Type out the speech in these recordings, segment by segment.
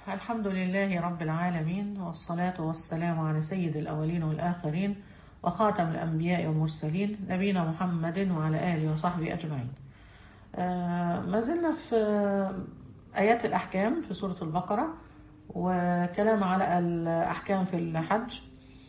الحمد لله رب العالمين والصلاة والسلام على سيد الأولين والآخرين وخاتم الأنبياء والمرسلين نبينا محمد وعلى آله وصحبه أجمعين آه، ما زلنا في آه، آيات الأحكام في سورة البقرة وكلام على الأحكام في الحج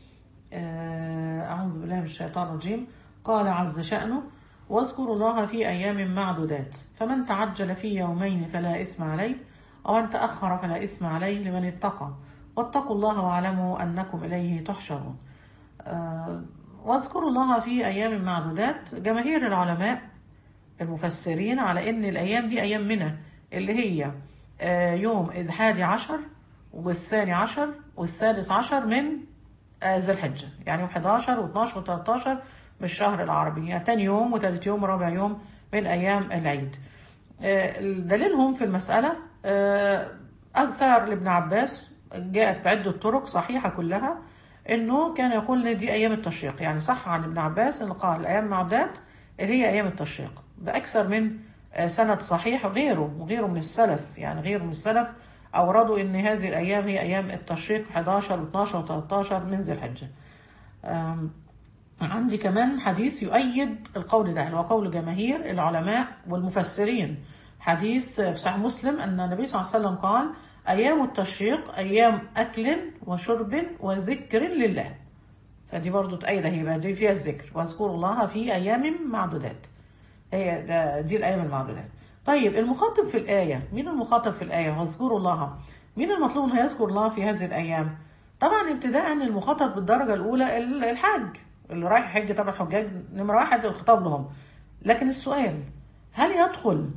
آه، أعوذ بالله من الشيطان الرجيم قال عز شأنه واذكروا الله في أيام معدودات فمن تعجل في يومين فلا إثم عليه ومن تأخر فلا إثم عليه لمن اتقى واتقوا الله واعلموا أنكم إليه تحشرون آه، واذكروا الله في أيام معدودات جماهير العلماء المفسرين على أن الأيام دي أيام منى اللي هي آه، يوم الحادي عشر والثاني عشر والثالث عشر من آه، ذي الحجة يعني يوم 11 و12 و13 من الشهر العربي يعني تاني يوم وتالت يوم ورابع يوم من أيام العيد آه، دليلهم في المسألة آه، أثر لابن عباس جاءت بعدة طرق صحيحة كلها إنه كان يقول إن دي أيام التشريق يعني صح عن ابن عباس إنه قال أيام معدات اللي هي أيام التشريق بأكثر من آه، سند صحيح غيره وغيره من السلف يعني غيره من السلف أوردوا إن هذه الأيام هي أيام التشريق 11 و12 و13 من ذي الحجة آم، عندي كمان حديث يؤيد القول ده اللي هو قول جماهير العلماء والمفسرين حديث في صحيح مسلم أن النبي صلى الله عليه وسلم قال أيام التشريق أيام أكل وشرب وذكر لله فدي برضو تأيد هي بقى دي فيها الذكر واذكروا الله في أيام معدودات هي ده دي الأيام المعدودات طيب المخاطب في الآية مين المخاطب في الآية واذكروا الله مين المطلوب أن يذكر الله في هذه الأيام طبعا ابتداء المخاطب بالدرجة الأولى ال- الحاج اللي رايح يحج طبعا حجاج نمرة واحد الخطاب لهم لكن السؤال هل يدخل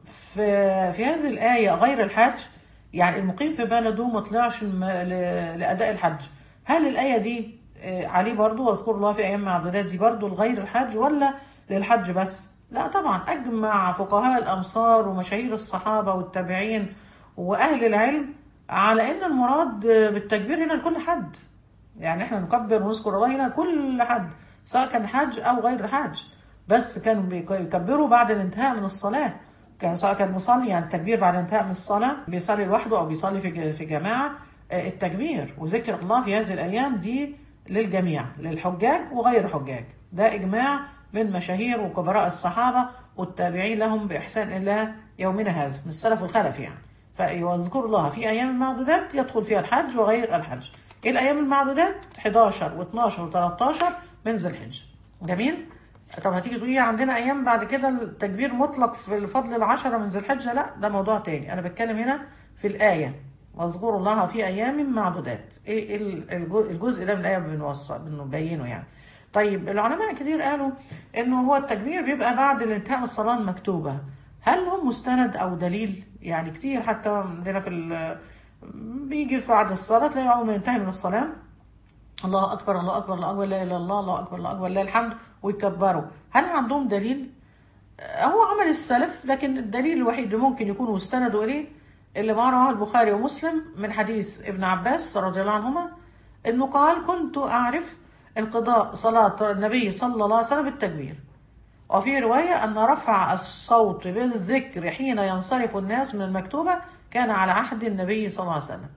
في في هذه الآية غير الحاج يعني المقيم في بلده ما طلعش الم- ل- لأداء الحج هل الآية دي آه، عليه برضو واذكر الله في أيام معدودات دي برضو لغير الحج ولا للحج بس لا طبعا أجمع فقهاء الأمصار ومشاهير الصحابة والتابعين وأهل العلم على أن المراد بالتكبير هنا لكل حد يعني احنا نكبر ونذكر الله هنا كل حد سواء كان حاج او غير حاج بس كانوا بيكبروا بعد الانتهاء من الصلاة كان سواء كان مصلي يعني التكبير بعد الانتهاء من الصلاة بيصلي لوحده او بيصلي في ج- في جماعة آه، التكبير وذكر الله في هذه الايام دي للجميع للحجاج وغير حجاج ده اجماع من مشاهير وكبراء الصحابة والتابعين لهم بإحسان إلى يومنا هذا من السلف والخلف يعني فيذكر الله في أيام المعدودات يدخل فيها الحج وغير الحج ايه الايام المعدودات 11 و12 و13 من ذي الحجه جميل طب هتيجي تقولي عندنا ايام بعد كده التكبير مطلق في الفضل العشرة من ذي الحجه لا ده موضوع تاني انا بتكلم هنا في الايه واذكروا الله في ايام معدودات ايه ال- الجو- الجزء ده من الايه بنوصل بنبينه يعني طيب العلماء كتير قالوا انه هو التكبير بيبقى بعد الانتهاء من الصلاه المكتوبه هل هم مستند او دليل يعني كتير حتى عندنا في ال- بيجي في بعد الصلاة تلاقي أول ما ينتهي من الصلاة الله أكبر الله أكبر الله أكبر لا إله إلا الله الله أكبر الله أكبر لا الحمد ويكبروا هل عندهم دليل؟ آه، هو عمل السلف لكن الدليل الوحيد اللي ممكن يكونوا استندوا إليه اللي ما رواه البخاري ومسلم من حديث ابن عباس رضي الله عنهما إنه قال كنت أعرف انقضاء صلاة النبي صلى الله عليه وسلم بالتكبير وفي رواية أن رفع الصوت بالذكر حين ينصرف الناس من المكتوبة كان على عهد النبي صلى الله عليه وسلم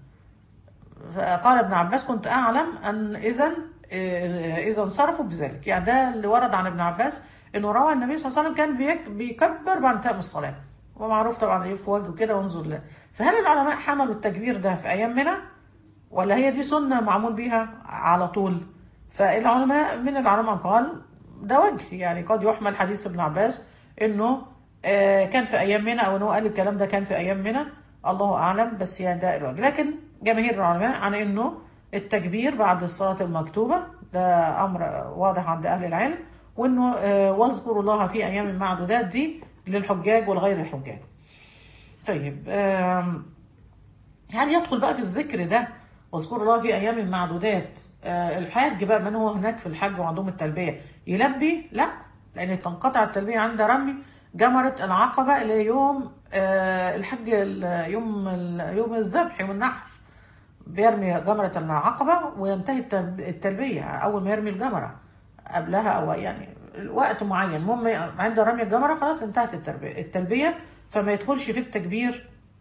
فقال ابن عباس كنت أعلم أن إذا إذا انصرفوا بذلك يعني ده اللي ورد عن ابن عباس إنه روى النبي صلى الله عليه وسلم كان بيك- بيكبر بعد انتهاء من الصلاة ومعروف طبعا إيه في وجهه كده وانظر له فهل العلماء حملوا التكبير ده في أيام منى ولا هي دي سنة معمول بيها على طول فالعلماء من العلماء قال ده وجه يعني قد يحمل حديث ابن عباس انه آه، كان في ايام منى او انه قال الكلام ده كان في ايام منى الله اعلم بس يعني ده الوجه لكن جماهير العلماء عن انه التكبير بعد الصلاة المكتوبة ده امر واضح عند اهل العلم وانه آه، واذكروا الله في ايام المعدودات دي للحجاج والغير الحجاج طيب آم، هل يدخل بقى في الذكر ده واذكر الله في ايام المعدودات آه الحاج بقى من هو هناك في الحج وعندهم التلبيه يلبي لا لان تنقطع التلبيه عند رمي جمره العقبه الى يوم آه الحج ال- يوم ال- يوم الذبح يوم النحر بيرمي جمره العقبه وينتهي التلب- التلبيه اول ما يرمي الجمره قبلها او يعني وقت معين المهم عند رمي الجمره خلاص انتهت التربية التلبيه فما يدخلش في التكبير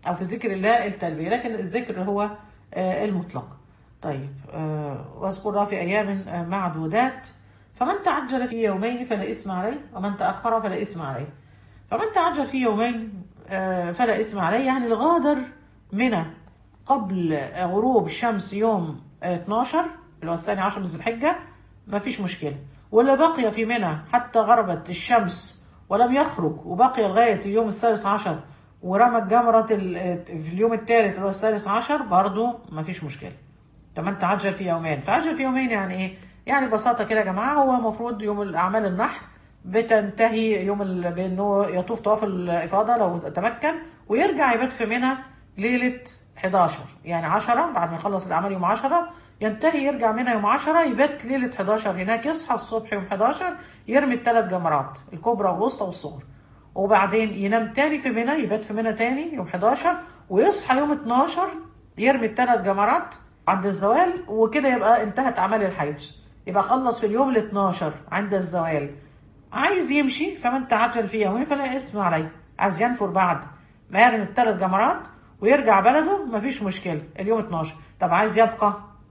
او في ذكر الله التلبيه لكن الذكر هو آه، المطلق طيب آه، واذكرها في ايام آه، معدودات فمن تعجل في يومين فلا اثم عليه ومن تاخر فلا اثم عليه فمن تعجل في يومين آه، فلا اثم عليه يعني الغادر منى قبل غروب الشمس يوم آه، 12 اللي هو الثاني عشر من ذي الحجه ما فيش مشكله ولا بقي في منى حتى غربت الشمس ولم يخرج وبقي لغايه اليوم الثالث عشر ورمى الجمرة ال- في اليوم الثالث اللي هو الثالث عشر برضه ما فيش مشكله كمان تعجل في يومين فعجل في يومين يعني ايه يعني ببساطه كده يا جماعه هو المفروض يوم الاعمال النحر بتنتهي يوم ال- بانه يطوف طواف الافاضه لو تمكن ويرجع يبات في منى ليله 11 يعني 10 بعد ما يخلص الاعمال يوم 10 ينتهي يرجع منى يوم 10 يبات ليله 11 هناك يصحى الصبح يوم 11 يرمي الثلاث جمرات الكبرى والوسطى والصغرى وبعدين ينام تاني في منى يبات في منى تاني يوم 11 ويصحى يوم 12 يرمي الثلاث جمرات عند الزوال وكده يبقى انتهت اعمال الحج يبقى خلص في اليوم ال 12 عند الزوال عايز يمشي فمن تعجل في يومين فلا اسم عليه عايز ينفر بعد ما يرمي الثلاث جمرات ويرجع بلده مفيش مشكله اليوم 12 طب عايز يبقى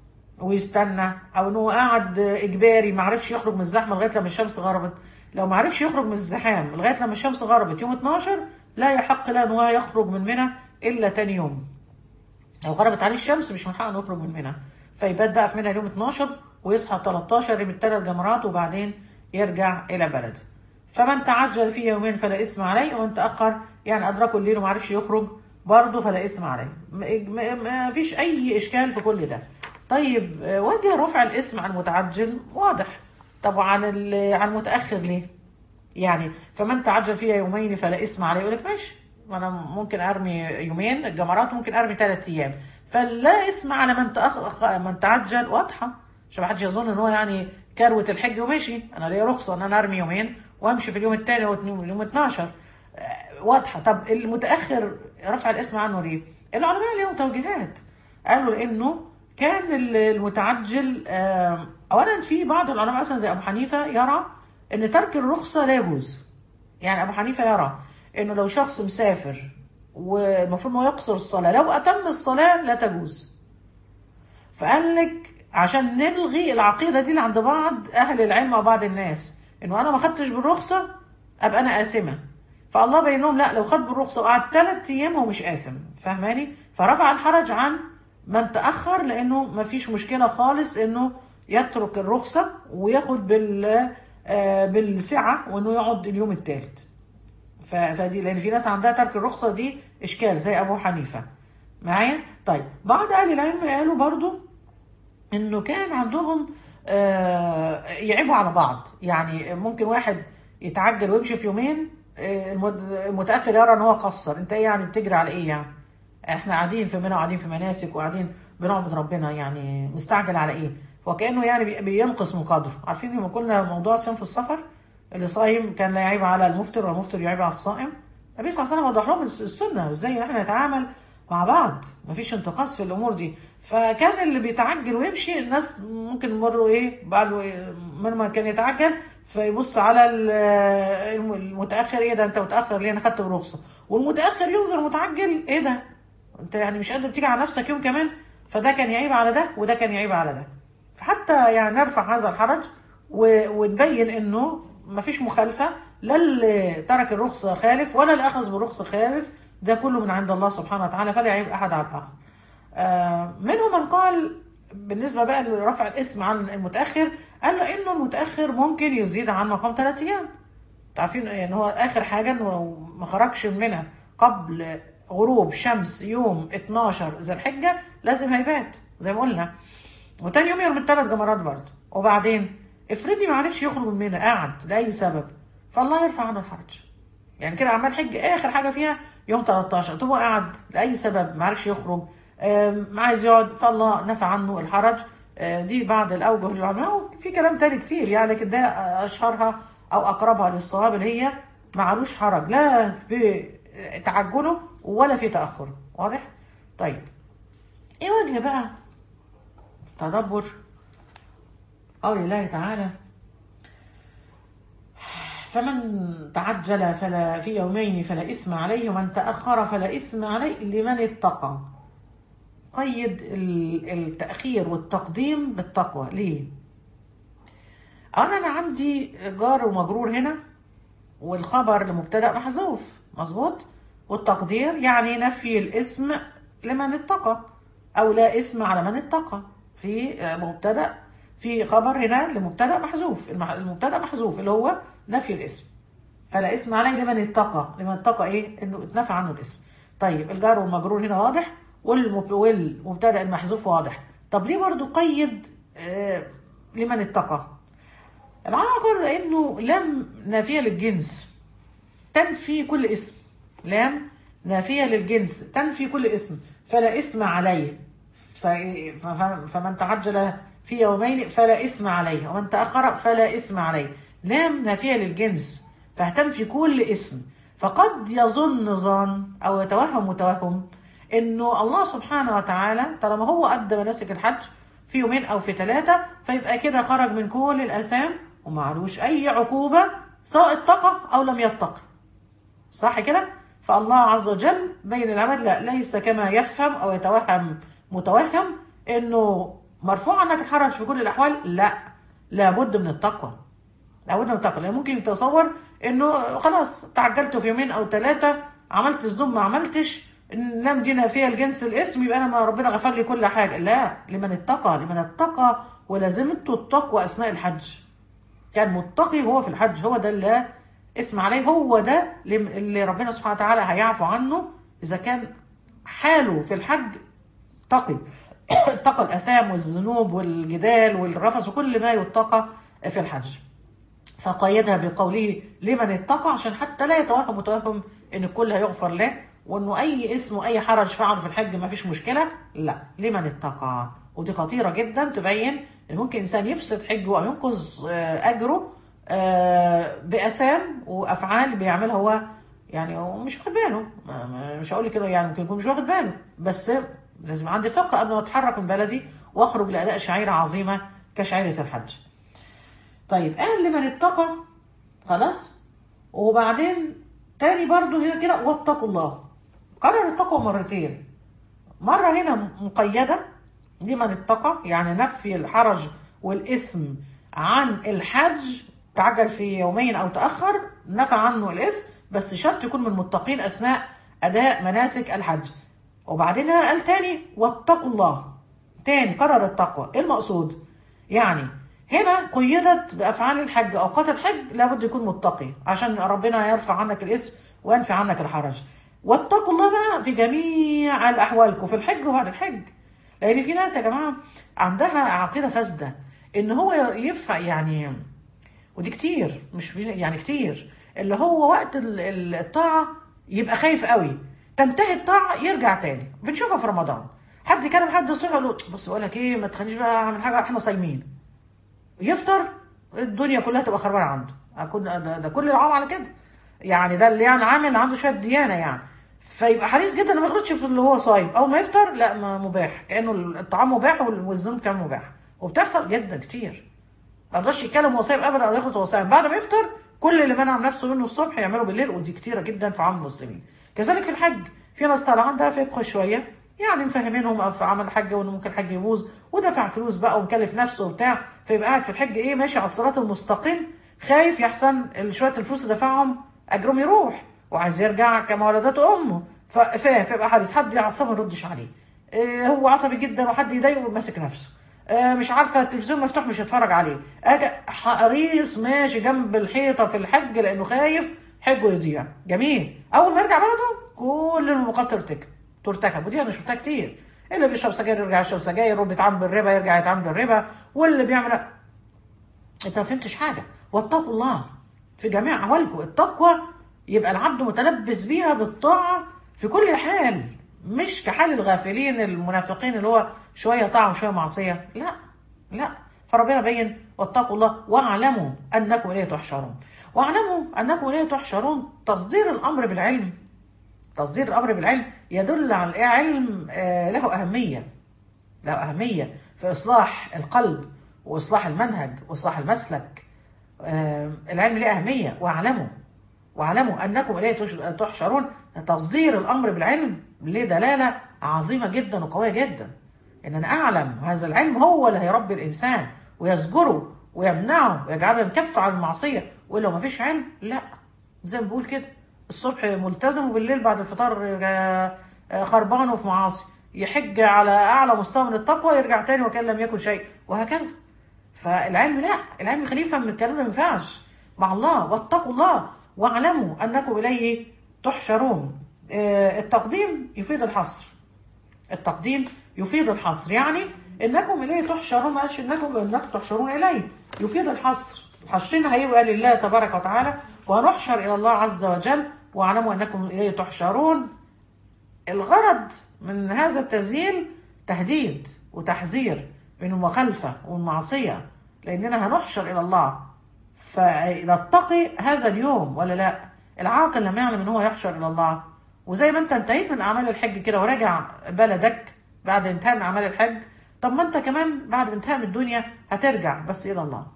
ويستنى او انه قاعد اجباري ما عرفش يخرج من الزحمه لغايه لما الشمس غربت لو ما عرفش يخرج من الزحام لغايه لما الشمس غربت يوم 12 لا يحق له ان هو يخرج من منى الا تاني يوم لو غربت عليه الشمس مش من حقه انه يخرج من منى فيبات بقى في منى اليوم 12 ويصحى 13 يرمي الثلاث جمرات وبعدين يرجع الى بلده فمن تعجل في يومين فلا اثم عليه ومن تاخر يعني ادركه الليل وما عرفش يخرج برضه فلا اثم عليه م- م- ما فيش اي اشكال في كل ده طيب آه، وجه رفع الاسم عن المتعجل واضح طب عن ال- عن المتاخر ليه يعني فمن تعجل فيها يومين فلا اسم عليه يقول لك ماشي ما انا ممكن ارمي يومين الجمرات ممكن ارمي ثلاث ايام فلا اسم على من تأخ... من تعجل واضحه عشان ما حدش يظن ان هو يعني كروه الحج وماشي انا ليا رخصه ان انا ارمي يومين وامشي في اليوم الثاني واليوم 12 آه، واضحه طب المتاخر رفع الاسم عنه ليه؟ العلماء ليهم توجيهات قالوا لانه كان ال- المتعجل آه، اولا في بعض العلماء مثلا زي ابو حنيفه يرى ان ترك الرخصه لا يجوز يعني ابو حنيفه يرى انه لو شخص مسافر والمفروض انه يقصر الصلاه لو اتم الصلاه لا تجوز فقال لك عشان نلغي العقيده دي اللي عند بعض اهل العلم او بعض الناس انه انا ما خدتش بالرخصه ابقى انا اسمه فالله بين لهم لا لو خد بالرخصه وقعد ثلاث ايام هو مش اسم فاهماني فرفع الحرج عن من تاخر لانه ما فيش مشكله خالص انه يترك الرخصه وياخد بال آه، بالسعه وانه يقعد اليوم الثالث ف- فدي لان في ناس عندها ترك الرخصه دي اشكال زي ابو حنيفه معايا طيب بعض اهل العلم قالوا برضو انه كان عندهم آه، يعيبوا على بعض يعني ممكن واحد يتعجل ويمشي في يومين آه، المد- المتاخر يرى ان هو قصر انت ايه يعني بتجري على ايه يعني احنا قاعدين في منى وقاعدين في مناسك وقاعدين بنعبد ربنا يعني مستعجل على ايه وكانه يعني بي- بينقص من قدره عارفين لما كنا موضوع صيام في السفر اللي صايم كان لا يعيب على المفطر والمفطر يعيب على الصائم النبي صلى الله عليه وسلم وضح لهم الس- السنه وازاي احنا نتعامل مع بعض مفيش انتقاص في الامور دي فكان اللي بيتعجل ويمشي الناس ممكن يمروا ايه بعد من ما كان يتعجل فيبص على ال- الم- المتاخر ايه ده انت متاخر ليه انا خدت برخصه والمتاخر ينظر المتعجل ايه ده انت يعني مش قادر تيجي على نفسك يوم كمان فده كان يعيب على ده وده كان يعيب على ده فحتى يعني نرفع هذا الحرج و- ونبين انه مفيش مخالفه لا اللي ترك الرخصه خالف ولا اللي اخذ بالرخصه خالف ده كله من عند الله سبحانه وتعالى فلا يعيب احد على الاخر. آه، منهم من قال بالنسبه بقى لرفع الاسم عن المتاخر قال له انه المتاخر ممكن يزيد عن مقام ثلاث ايام. عارفين ان هو اخر حاجه انه ما خرجش منها قبل غروب شمس يوم 12 ذي الحجه لازم هيبات زي ما قلنا وتاني يوم يرمي الثلاث جمرات برضه وبعدين افرضي ما عرفش يخرج من هنا قاعد لاي سبب فالله يرفع عنه الحرج يعني كده عمال حج اخر حاجه فيها يوم 13 طب هو قاعد لاي سبب ما عرفش يخرج آم، عايز يقعد فالله نفى عنه الحرج آه، دي بعض الاوجه للعلماء وفي كلام تاني كتير يعني لكن ده اشهرها او اقربها للصواب اللي هي معلوش حرج لا في تعجله ولا في تاخره واضح طيب ايه وجه بقى تدبر قول الله تعالى فمن تعجل فلا في يومين فلا إثم عليه ومن تأخر فلا إثم عليه لمن اتقى قيد ال- التأخير والتقديم بالتقوى ليه؟ أنا أنا عندي جار ومجرور هنا والخبر لمبتدأ محذوف مظبوط والتقدير يعني نفي الاسم لمن اتقى أو لا اسم على من اتقى في آه، مبتدأ في خبر هنا لمبتدأ محذوف المح- المبتدأ محذوف اللي هو نفي الاسم فلا اسم عليه لمن اتقى لمن اتقى ايه انه اتنفى عنه الاسم طيب الجار والمجرور هنا واضح والمب- والمبتدا المحذوف واضح طب ليه برضو قيد آه لمن اتقى العلماء قالوا لانه لم نافيه للجنس تنفي كل اسم لام نافيه للجنس تنفي كل اسم فلا اسم عليه ف- ف- فمن تعجل في يومين فلا اسم عليه ومن تاخر فلا اسم عليه لام نافيه للجنس فهتنفي كل اسم فقد يظن ظان او يتوهم متوهم انه الله سبحانه وتعالى طالما هو ادى مناسك الحج في يومين او في ثلاثه فيبقى كده خرج من كل الاثام ومعلوش اي عقوبه سواء اتقى او لم يتقي صح كده فالله عز وجل بين العباد لا ليس كما يفهم او يتوهم متوهم انه مرفوع عنك الحرج في كل الاحوال لا لابد من التقوى لابد من التقوى لان ممكن يتصور انه خلاص تعجلت في يومين او ثلاثه عملت ذنوب ما عملتش لم دي نافيه الجنس الاسم يبقى انا ما ربنا غفر لي كل حاجه لا لمن اتقى لمن اتقى ولازمته التقوى اثناء الحج كان متقي وهو في الحج هو ده اللي اسم عليه هو ده اللي ربنا سبحانه وتعالى هيعفو عنه اذا كان حاله في الحج تقي اتقى الاثام والذنوب والجدال والرفث وكل ما يتقى في الحج فقيدها بقوله لمن اتقى عشان حتى لا يتوهم متوهم ان الكل هيغفر له وانه اي اسم واي حرج فعله في الحج ما فيش مشكله لا لمن اتقى ودي خطيره جدا تبين ان ممكن انسان يفسد حجه او ينقذ آه، اجره آه، باثام وافعال بيعملها هو يعني هو مش واخد باله ما- ما- مش هقول كده يعني ممكن يكون مش واخد باله بس لازم عندي فقه قبل ما اتحرك من بلدي واخرج لاداء شعيره عظيمه كشعيره الحج. طيب قال لمن اتقى خلاص وبعدين تاني برضو هنا كده واتقوا الله قرر التقوى مرتين مرة هنا مقيدة لمن اتقى يعني نفي الحرج والاسم عن الحج تعجل في يومين او تأخر نفى عنه الاسم بس شرط يكون من المتقين اثناء اداء مناسك الحج وبعدين هنا قال تاني واتقوا الله تاني قرر التقوى ايه المقصود يعني هنا قيدت بافعال الحج اوقات الحج لابد يكون متقي عشان ربنا يرفع عنك الاسم وينفي عنك الحرج واتقوا الله بقى في جميع الاحوال في الحج وبعد الحج لان في ناس يا جماعه عندها عقيده فاسده ان هو ينفع يعني ودي كتير مش في يعني كتير اللي هو وقت ال- ال- الطاعه يبقى خايف قوي تنتهي الطاعه يرجع تاني بنشوفها في رمضان حد يكلم حد الصبح يقول له بص بقول لك ايه ما تخلينيش بقى اعمل حاجه احنا صايمين يفطر الدنيا كلها تبقى خربانه عنده اكون ده, ده كل العام على كده يعني ده اللي يعني عامل عنده شويه ديانه يعني فيبقى حريص جدا انه ما يغلطش في اللي هو صايم اول ما يفطر لا ما مباح كانه الطعام مباح والذنوب كمان مباح وبتحصل جدا كتير ما يقدرش يتكلم وهو صايم ابدا او يغلط وهو صايم بعد ما يفطر كل اللي منع نفسه منه الصبح يعمله بالليل ودي كتيره جدا في عام المسلمين كذلك في الحج في ناس طالعه عندها فقه شويه يعني مفهمينهم في عمل الحج وانه ممكن الحج يبوظ ودفع فلوس بقى ومكلف نفسه وبتاع فيبقى قاعد في الحج ايه ماشي على الصراط المستقيم خايف يحسن شويه الفلوس اللي دفعهم اجرهم يروح وعايز يرجع كما ولدته امه ف- فاهم فيبقى حريص حد يعصبه ما يردش عليه إيه هو عصبي جدا وحد يضايقه ماسك نفسه آه، مش عارفه التلفزيون مفتوح مش هيتفرج عليه أجا حريص ماشي جنب الحيطه في الحج لانه خايف حجه يضيع جميل اول ما يرجع بلده كل الموقات ترتكب ترتكب ودي انا شفتها كتير اللي بيشرب سجاير يرجع يشرب سجاير واللي بيتعامل بالربا يرجع يتعامل بالربا واللي بيعمل انت ما فهمتش حاجه واتقوا الله في جميع احوالكم التقوى يبقى العبد متلبس بيها بالطاعه في كل حال مش كحال الغافلين المنافقين اللي هو شويه طاعه وشويه معصيه لا لا فربنا بين واتقوا الله واعلموا انكم اليه تحشرون واعلموا انكم اليه تحشرون تصدير الامر بالعلم تصدير الامر بالعلم يدل على علم آه، له اهميه له اهميه في اصلاح القلب واصلاح المنهج واصلاح المسلك آه، العلم له أهمية واعلموا واعلموا أنكم إليه تش- تحشرون تصدير الأمر بالعلم له دلالة عظيمة جدا وقوية جدا إن أنا أعلم هذا العلم هو اللي هيربي الإنسان ويزجره ويمنعه ويجعله ينكف عن المعصية وإلا ما فيش علم لا زي ما بقول كده الصبح ملتزم وبالليل بعد الفطار آه، آه، خربان وفي معاصي يحج على أعلى مستوى من التقوى يرجع تاني وكان لم يكن شيء وهكذا فالعلم لا العلم يخليه يفهم من الكلام ده ما ينفعش مع الله واتقوا الله واعلموا انكم اليه تحشرون آه، التقديم يفيد الحصر التقديم يفيد الحصر يعني انكم اليه تحشرون ما قالش انكم انكم تحشرون اليه يفيد الحصر حشرنا هيبقى لله تبارك وتعالى ونحشر الى الله عز وجل واعلموا انكم اليه تحشرون الغرض من هذا التسجيل تهديد وتحذير من المخالفة والمعصية لأننا هنحشر إلى الله فنتقي هذا اليوم ولا لا العاقل لما يعلم ان هو يحشر الى الله وزي ما انت انتهيت من اعمال الحج كده وراجع بلدك بعد انتهاء من اعمال الحج طب ما انت كمان بعد انتهاء من الدنيا هترجع بس الى الله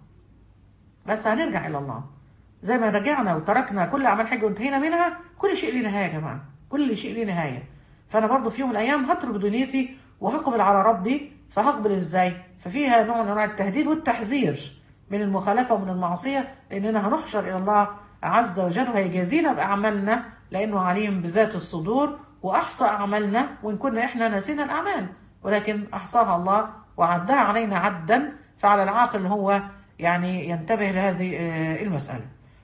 بس هنرجع الى الله زي ما رجعنا وتركنا كل اعمال حج وانتهينا منها كل شيء له نهايه يا جماعه كل شيء له نهايه فانا برضو في يوم من الايام هترك دنيتي وهقبل على ربي فهقبل ازاي ففيها نوع من انواع التهديد والتحذير من المخالفه ومن المعصيه لاننا هنحشر الى الله عز وجل وهيجازينا باعمالنا لانه عليم بذات الصدور واحصى اعمالنا وان كنا احنا نسينا الاعمال ولكن احصاها الله وعدها علينا عدا فعلى العاقل هو يعني ينتبه لهذه آه، المساله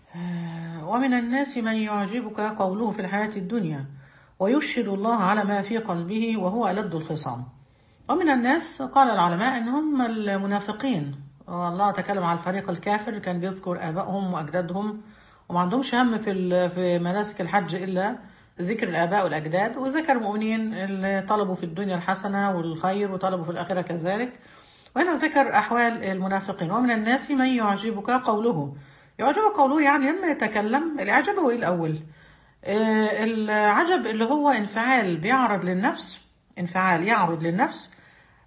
ومن الناس من يعجبك قوله في الحياة الدنيا ويشهد الله على ما في قلبه وهو ألد الخصام ومن الناس قال العلماء إن هم المنافقين والله تكلم على الفريق الكافر كان بيذكر آبائهم وأجدادهم وما عندهمش هم في ال- في مناسك الحج إلا ذكر الآباء والأجداد وذكر المؤمنين اللي طلبوا في الدنيا الحسنة والخير وطلبوا في الآخرة كذلك وهنا ذكر أحوال المنافقين ومن الناس من يعجبك قوله يعجبك قوله يعني لما يتكلم الإعجاب هو إيه الأول آه، العجب اللي هو انفعال بيعرض للنفس انفعال يعرض للنفس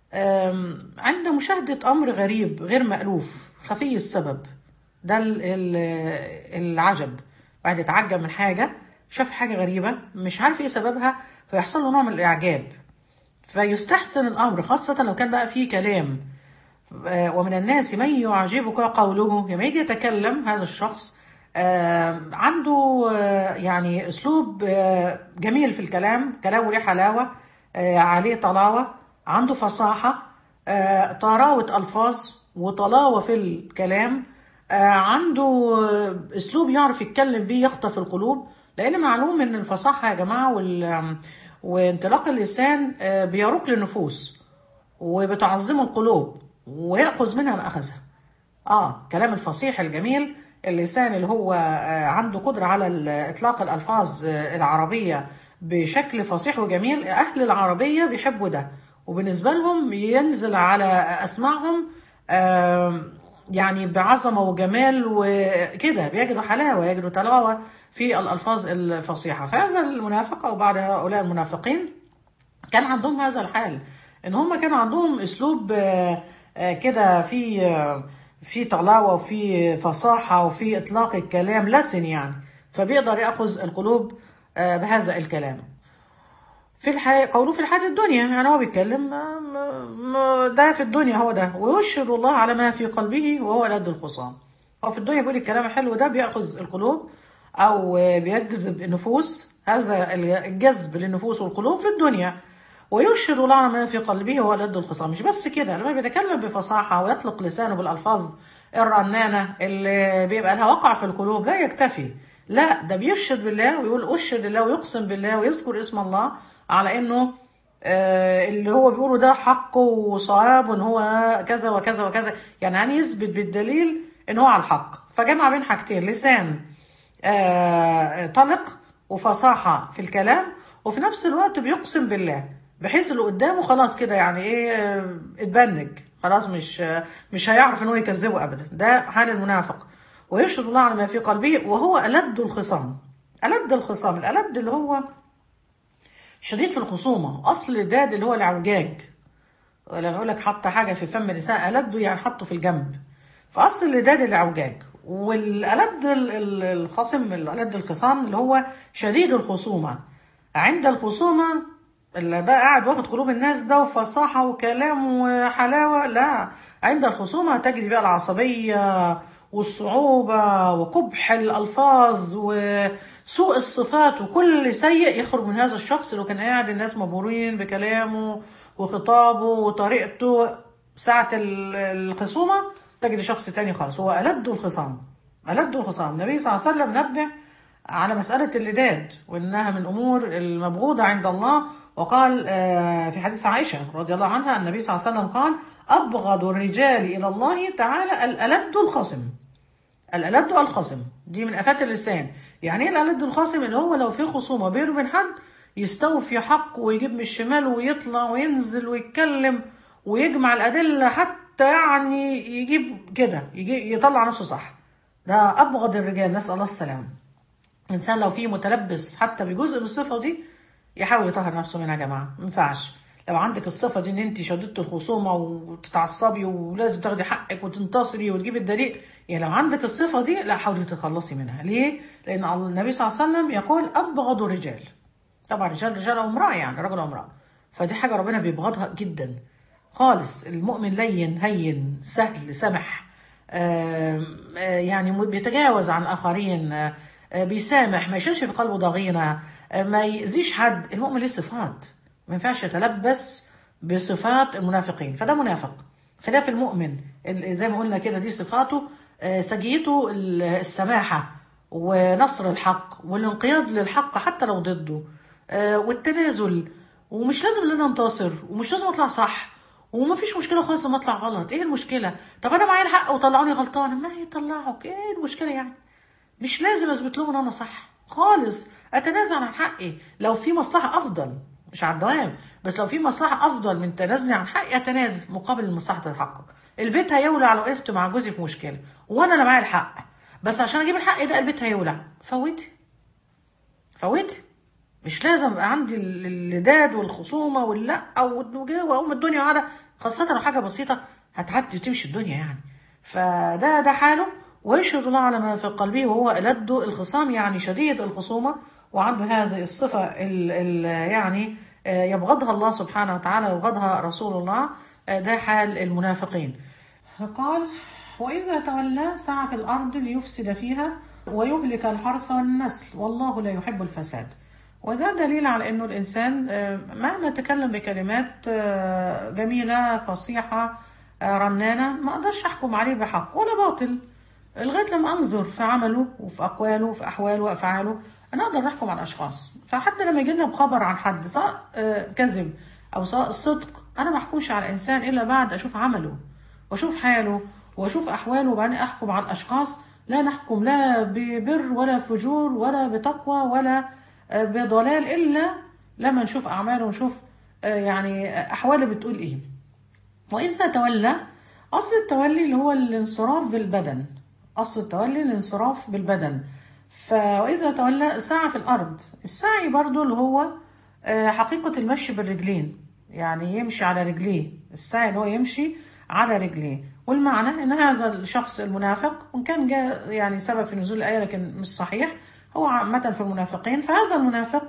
آم، عند مشاهدة أمر غريب غير مألوف خفي السبب ده ال- ال- العجب بعد يتعجب من حاجة شاف حاجة غريبة مش عارف ايه سببها فيحصل له نوع من الإعجاب فيستحسن الأمر خاصة لو كان بقى فيه كلام آه، ومن الناس من يعجبك قوله لما يجي يتكلم هذا الشخص آه، عنده آه، يعني اسلوب آه، جميل في الكلام كلامه ليه حلاوه آه، عليه طلاوه عنده فصاحه آه، طراوه الفاظ وطلاوه في الكلام آه، عنده آه، اسلوب يعرف يتكلم بيه يخطف القلوب لان معلوم ان الفصاحه يا جماعه وال وانطلاق اللسان آه، بيروق للنفوس وبتعظمه القلوب ويأخذ منها ما أخذها اه كلام الفصيح الجميل اللسان اللي هو آه، عنده قدرة على ال- إطلاق الألفاظ آه، العربية بشكل فصيح وجميل أهل العربية بيحبوا ده وبالنسبة لهم ينزل على أسماعهم آه، يعني بعظمة وجمال وكده بيجدوا حلاوة يجدوا تلاوة في الألفاظ الفصيحة فهذا المنافق أو بعض هؤلاء المنافقين كان عندهم هذا الحال ان هم كانوا عندهم اسلوب آه، آه، كده في آه، في طلاوه وفي فصاحه وفي اطلاق الكلام لسن يعني فبيقدر ياخذ القلوب آه، بهذا الكلام في الحياة قوله في الحياة الدنيا يعني هو بيتكلم آه، م- م- ده في الدنيا هو ده ويشهد الله على ما في قلبه وهو لد الخصام هو في الدنيا بيقول الكلام الحلو ده بيأخذ القلوب أو آه، بيجذب النفوس هذا الجذب للنفوس والقلوب في الدنيا ويشهد الله على ما في قلبه وهو لد الخصام مش بس كده لما بيتكلم بفصاحة ويطلق لسانه بالألفاظ الرنانة اللي بيبقى لها وقع في القلوب لا يكتفي لا ده بيشهد بالله ويقول أشهد الله ويقسم بالله ويذكر اسم الله على إنه آه، اللي هو بيقوله ده حق وصواب وإن هو كذا وكذا وكذا يعني يعني يثبت بالدليل إن هو على الحق فجمع بين حاجتين لسان آه، طلق وفصاحة في الكلام وفي نفس الوقت بيقسم بالله بحيث اللي قدامه خلاص كده يعني ايه آه، اتبنج خلاص مش آه، مش هيعرف ان هو يكذبه ابدا ده حال المنافق ويشهد الله على ما في قلبه وهو ألد الخصام ألد الخصام الألد اللي هو شديد في الخصومة أصل الداد اللي هو العوجاج لما يقول لك حط حاجة في فم الإنسان ألده يعني حطه في الجنب فأصل الداد العوجاج والألد ال- ال- الخصم الألد الخصام اللي هو شديد الخصومة عند الخصومة اللي بقى قاعد واخد قلوب الناس ده وفصاحة وكلام وحلاوة لا عند الخصومة تجد بقى العصبية والصعوبة وقبح الألفاظ وسوء الصفات وكل سيء يخرج من هذا الشخص لو كان قاعد الناس مبهورين بكلامه وخطابه وطريقته ساعة ال- الخصومة تجد شخص تاني خالص هو ألد الخصام ألد الخصام النبي صلى الله عليه وسلم نبه على مسألة اللداد وإنها من الأمور المبغوضة عند الله وقال آه، في حديث عائشة رضي الله عنها النبي صلى الله عليه وسلم قال أبغض الرجال إلى الله تعالى الألد الخصم الألد الخصم دي من آفات اللسان يعني ايه الألد الخصم اللي هو لو في خصومة بينه وبين حد يستوفي حقه ويجيب من الشمال ويطلع وينزل ويتكلم ويجمع الأدلة حتى يعني يجيب كده يجي يطلع نفسه صح ده أبغض الرجال نسأل الله السلامة الإنسان لو فيه متلبس حتى بجزء من الصفة دي يحاول يطهر نفسه منها يا جماعة ما ينفعش لو عندك الصفة دي إن أنت شددت الخصومة وتتعصبي ولازم تاخدي حقك وتنتصري وتجيبي الدليل يعني لو عندك الصفة دي لا حاولي تتخلصي منها ليه؟ لأن النبي صلى الله عليه وسلم يقول أبغض الرجال طبعا رجال رجال أو امرأة يعني رجل أو امرأة فدي حاجة ربنا بيبغضها جدا خالص المؤمن لين هين سهل سمح آم، آه، يعني م- بيتجاوز عن الآخرين آه، آه، بيسامح ما يشيلش في قلبه ضغينة آه، ما يأذيش حد المؤمن ليه صفات ما ينفعش يتلبس بصفات المنافقين فده منافق خلاف المؤمن ال- زي ما قلنا كده دي صفاته آه، سجيته ال- السماحة ونصر الحق والانقياد للحق حتى لو ضده آه، والتنازل ومش لازم ان انا انتصر ومش لازم اطلع صح وما فيش مشكله خالص لما اطلع غلط ايه المشكله طب انا معايا الحق وطلعوني غلطانه ما يطلعوك ايه المشكله يعني مش لازم اثبت لهم ان انا صح خالص اتنازل عن حقي لو في مصلحه افضل مش على الدوام بس لو في مصلحه افضل من تنازلي عن حقي اتنازل مقابل مصلحه الحق البيت هيولع لو وقفت مع جوزي في مشكله وانا اللي معايا الحق بس عشان اجيب الحق ده البيت هيولع فوتي فوتي مش لازم ابقى عندي ال- اللداد والخصومه واللا واقوم الدنيا قاعده خاصه لو حاجه بسيطه هتعدي وتمشي الدنيا يعني فده ده حاله ويشهد الله على ما في قلبه وهو ألد الخصام يعني شديد الخصومة وعنده هذه الصفة ال ال يعني آه، يبغضها الله سبحانه وتعالى ويبغضها رسول الله آه، ده حال المنافقين قال وإذا تولى سعى في الأرض ليفسد فيها ويهلك الحرث والنسل والله لا يحب الفساد وده دليل على أنه الإنسان آه، مهما تكلم بكلمات آه، جميلة فصيحة آه، رنانة ما أقدرش أحكم عليه بحق ولا باطل لغاية لما أنظر في عمله وفي أقواله وفي أحواله وأفعاله أنا أقدر أحكم على الأشخاص فحتى لما يجي لنا بخبر عن حد سواء آه، كذب أو سواء صدق أنا ما أحكمش على إنسان إلا بعد أشوف عمله واشوف حاله واشوف احواله وبعدين احكم على الاشخاص لا نحكم لا ببر ولا فجور ولا بتقوى ولا آه، بضلال الا لما نشوف اعماله ونشوف آه، يعني احواله بتقول ايه واذا تولى اصل التولي اللي هو الانصراف بالبدن اصل التولي الانصراف بالبدن فاذا تولى سعى في الارض السعي برضو اللي هو آه، حقيقة المشي بالرجلين يعني يمشي على رجليه السعي اللي هو يمشي على رجليه والمعنى ان هذا الشخص المنافق وان كان جاء يعني سبب في نزول الايه لكن مش صحيح هو عامه في المنافقين فهذا المنافق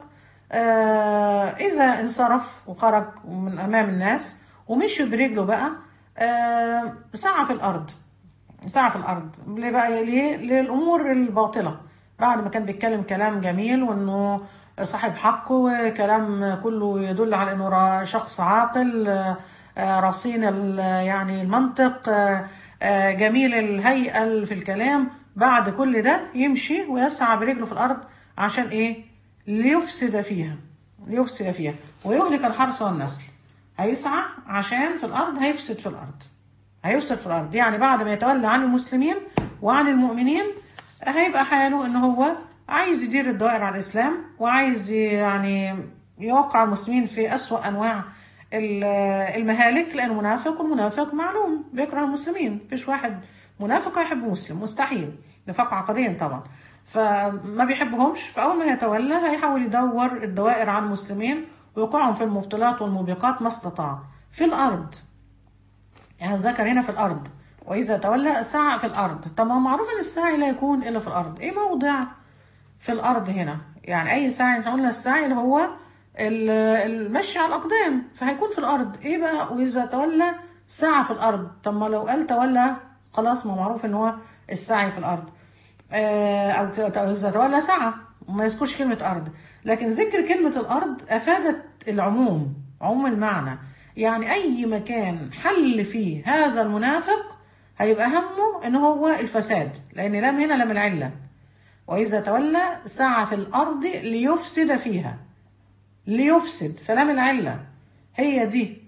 آه اذا انصرف وخرج من امام الناس ومشي برجله بقى آه سعى في الارض سعى في الارض ليه بقى ليه للامور الباطله بعد ما كان بيتكلم كلام جميل وانه صاحب حق وكلام كله يدل على انه را- شخص عاقل آه، آه، رصين ال- يعني المنطق آه، آه، جميل الهيئة في الكلام بعد كل ده يمشي ويسعى برجله في الأرض عشان إيه؟ ليفسد فيها ليفسد فيها ويهلك الحرث والنسل هيسعى عشان في الأرض هيفسد في الأرض هيفسد في الأرض يعني بعد ما يتولى عن المسلمين وعن المؤمنين هيبقى حاله إن هو عايز يدير الدوائر على الإسلام وعايز يعني يوقع المسلمين في أسوأ أنواع ال- المهالك لأنه منافق والمنافق معلوم بيكره المسلمين مفيش واحد منافق يحب مسلم مستحيل نفاق عقديا طبعا فما بيحبهمش فأول ما يتولى هيحاول يدور الدوائر على المسلمين ويوقعهم في المبطلات والموبقات ما استطاع في الأرض يعني ذكر هنا في الأرض وإذا تولى سعى في الأرض طب ما هو معروف إن السعي لا يكون إلا في الأرض إيه موضع في الأرض هنا يعني أي سعي إحنا قلنا السعي اللي هو ال- المشي على الأقدام فهيكون في الأرض إيه بقى وإذا تولى سعى في الأرض طب ما لو قال تولى خلاص ما معروف إن هو السعي في الأرض آه، أو ت- إذا تولى سعى وما يذكرش كلمة أرض لكن ذكر كلمة الأرض أفادت العموم عموم المعنى يعني أي مكان حل فيه هذا المنافق هيبقى همه إن هو الفساد لأن لم هنا لم العلة وإذا تولى سعى في الأرض ليفسد فيها ليفسد فلام العلة هي دي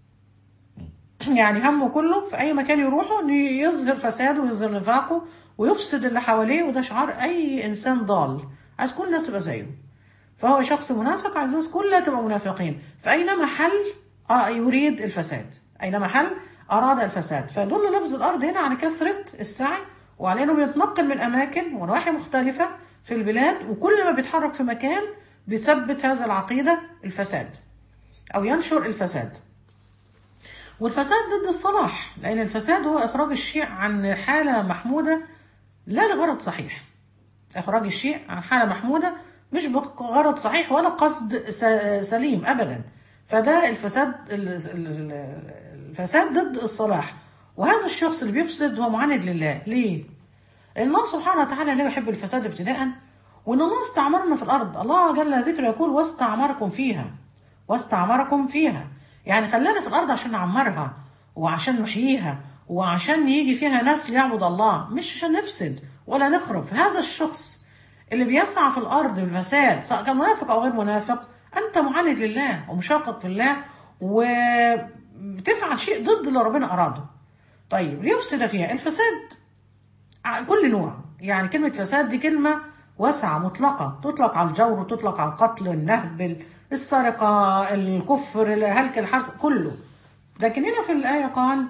يعني همه كله في أي مكان يروحه إنه يظهر فساده ويظهر نفاقه ويفسد اللي حواليه وده شعار أي إنسان ضال عايز كل الناس تبقى زيه فهو شخص منافق عايز الناس كلها تبقى منافقين فأينما حل آه يريد الفساد أينما حل أراد الفساد فيدل لفظ الأرض هنا على كثرة السعي وعلى إنه بيتنقل من أماكن ونواحي مختلفة في البلاد وكل ما بيتحرك في مكان بيثبت هذا العقيدة الفساد أو ينشر الفساد والفساد ضد الصلاح لأن الفساد هو إخراج الشيء عن حالة محمودة لا لغرض صحيح إخراج الشيء عن حالة محمودة مش بغرض صحيح ولا قصد س- سليم أبدا فده الفساد ال- ال- الفساد ضد الصلاح وهذا الشخص اللي بيفسد هو معاند لله ليه؟ الله سبحانه وتعالى لا يحب الفساد ابتداء وان الله استعمرنا في الارض الله جل ذكره يقول واستعمركم فيها واستعمركم فيها يعني خلانا في الارض عشان نعمرها وعشان نحييها وعشان يجي فيها ناس يعبد الله مش عشان نفسد ولا نخرب فهذا الشخص اللي بيسعى في الارض بالفساد سواء كان منافق او غير منافق انت معاند لله ومشاقق في الله وبتفعل شيء ضد اللي ربنا اراده طيب ليفسد فيها الفساد ع- كل نوع يعني كلمة فساد دي كلمة واسعة مطلقة تطلق على الجور وتطلق على القتل النهب السرقة الكفر الهلك الحرث كله لكن هنا في الآية قال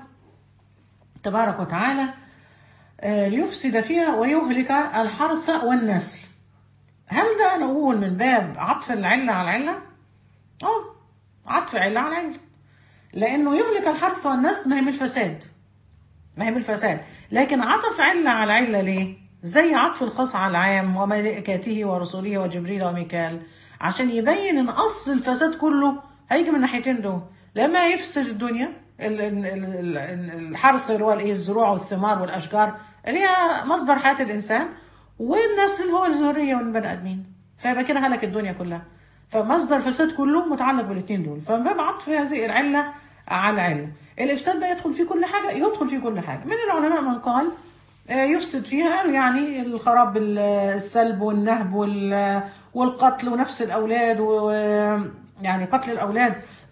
تبارك وتعالى آه، ليفسد فيها ويهلك الحرث والنسل هل ده نقول من باب عطف العلة على العلة؟ اه عطف علة على العلة لأنه يهلك الحرث والنسل ما هي من الفساد ما هي بالفساد لكن عطف علة على علة ليه زي عطف الخاص على العام وملائكته ورسله وجبريل وميكال عشان يبين ان اصل الفساد كله هيجي من الناحيتين دول لما يفسد الدنيا ال- ال- ال- ال- الحرث اللي هو الايه الزروع والثمار والاشجار اللي هي مصدر حياه الانسان والنسل اللي هو الذريه والبني ادمين فيبقى كده هلك الدنيا كلها فمصدر الفساد كله متعلق بالاثنين دول فمن باب عطف هذه العله على العله الافساد بقى يدخل فيه كل حاجه يدخل فيه كل حاجه من العلماء من قال آه، يفسد فيها قالوا يعني الخراب بال- السلب والنهب وال- والقتل ونفس الاولاد ويعني قتل الاولاد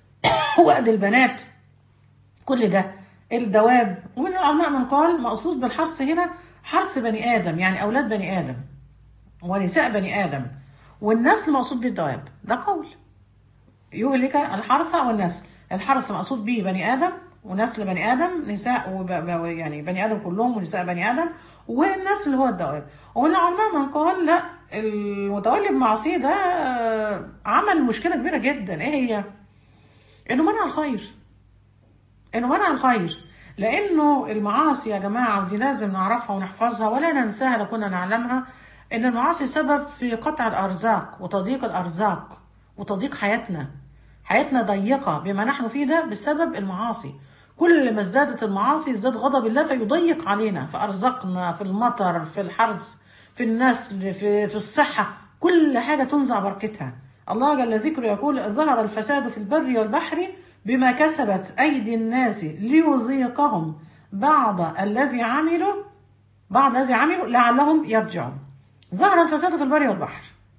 وأد البنات كل ده الدواب ومن العلماء من قال مقصود بالحرث هنا حرث بني ادم يعني اولاد بني ادم ونساء بني ادم والنسل مقصود بالدواب ده قول يهلك الحرث والنسل الحرث مقصود به بني ادم ونسل بني ادم نساء وب... ب- يعني بني ادم كلهم ونساء بني ادم والنسل اللي هو الدواب ومن العلماء من قال لا المتولي بمعصيه ده آه، عمل مشكله كبيره جدا ايه هي؟ انه منع الخير انه منع الخير لانه المعاصي يا جماعه ودي لازم نعرفها ونحفظها ولا ننساها لو كنا نعلمها ان المعاصي سبب في قطع الارزاق وتضييق الارزاق وتضييق حياتنا حياتنا ضيقه بما نحن فيه ده بسبب المعاصي كل ما ازدادت المعاصي ازداد غضب الله فيضيق علينا في ارزاقنا في المطر في الحرث في النسل في في الصحه كل حاجه تنزع بركتها الله جل ذكره يقول ظهر الفساد في البر والبحر بما كسبت ايدي الناس ليذيقهم بعض الذي عملوا بعض الذي عملوا لعلهم يرجعون ظهر الفساد في البر والبحر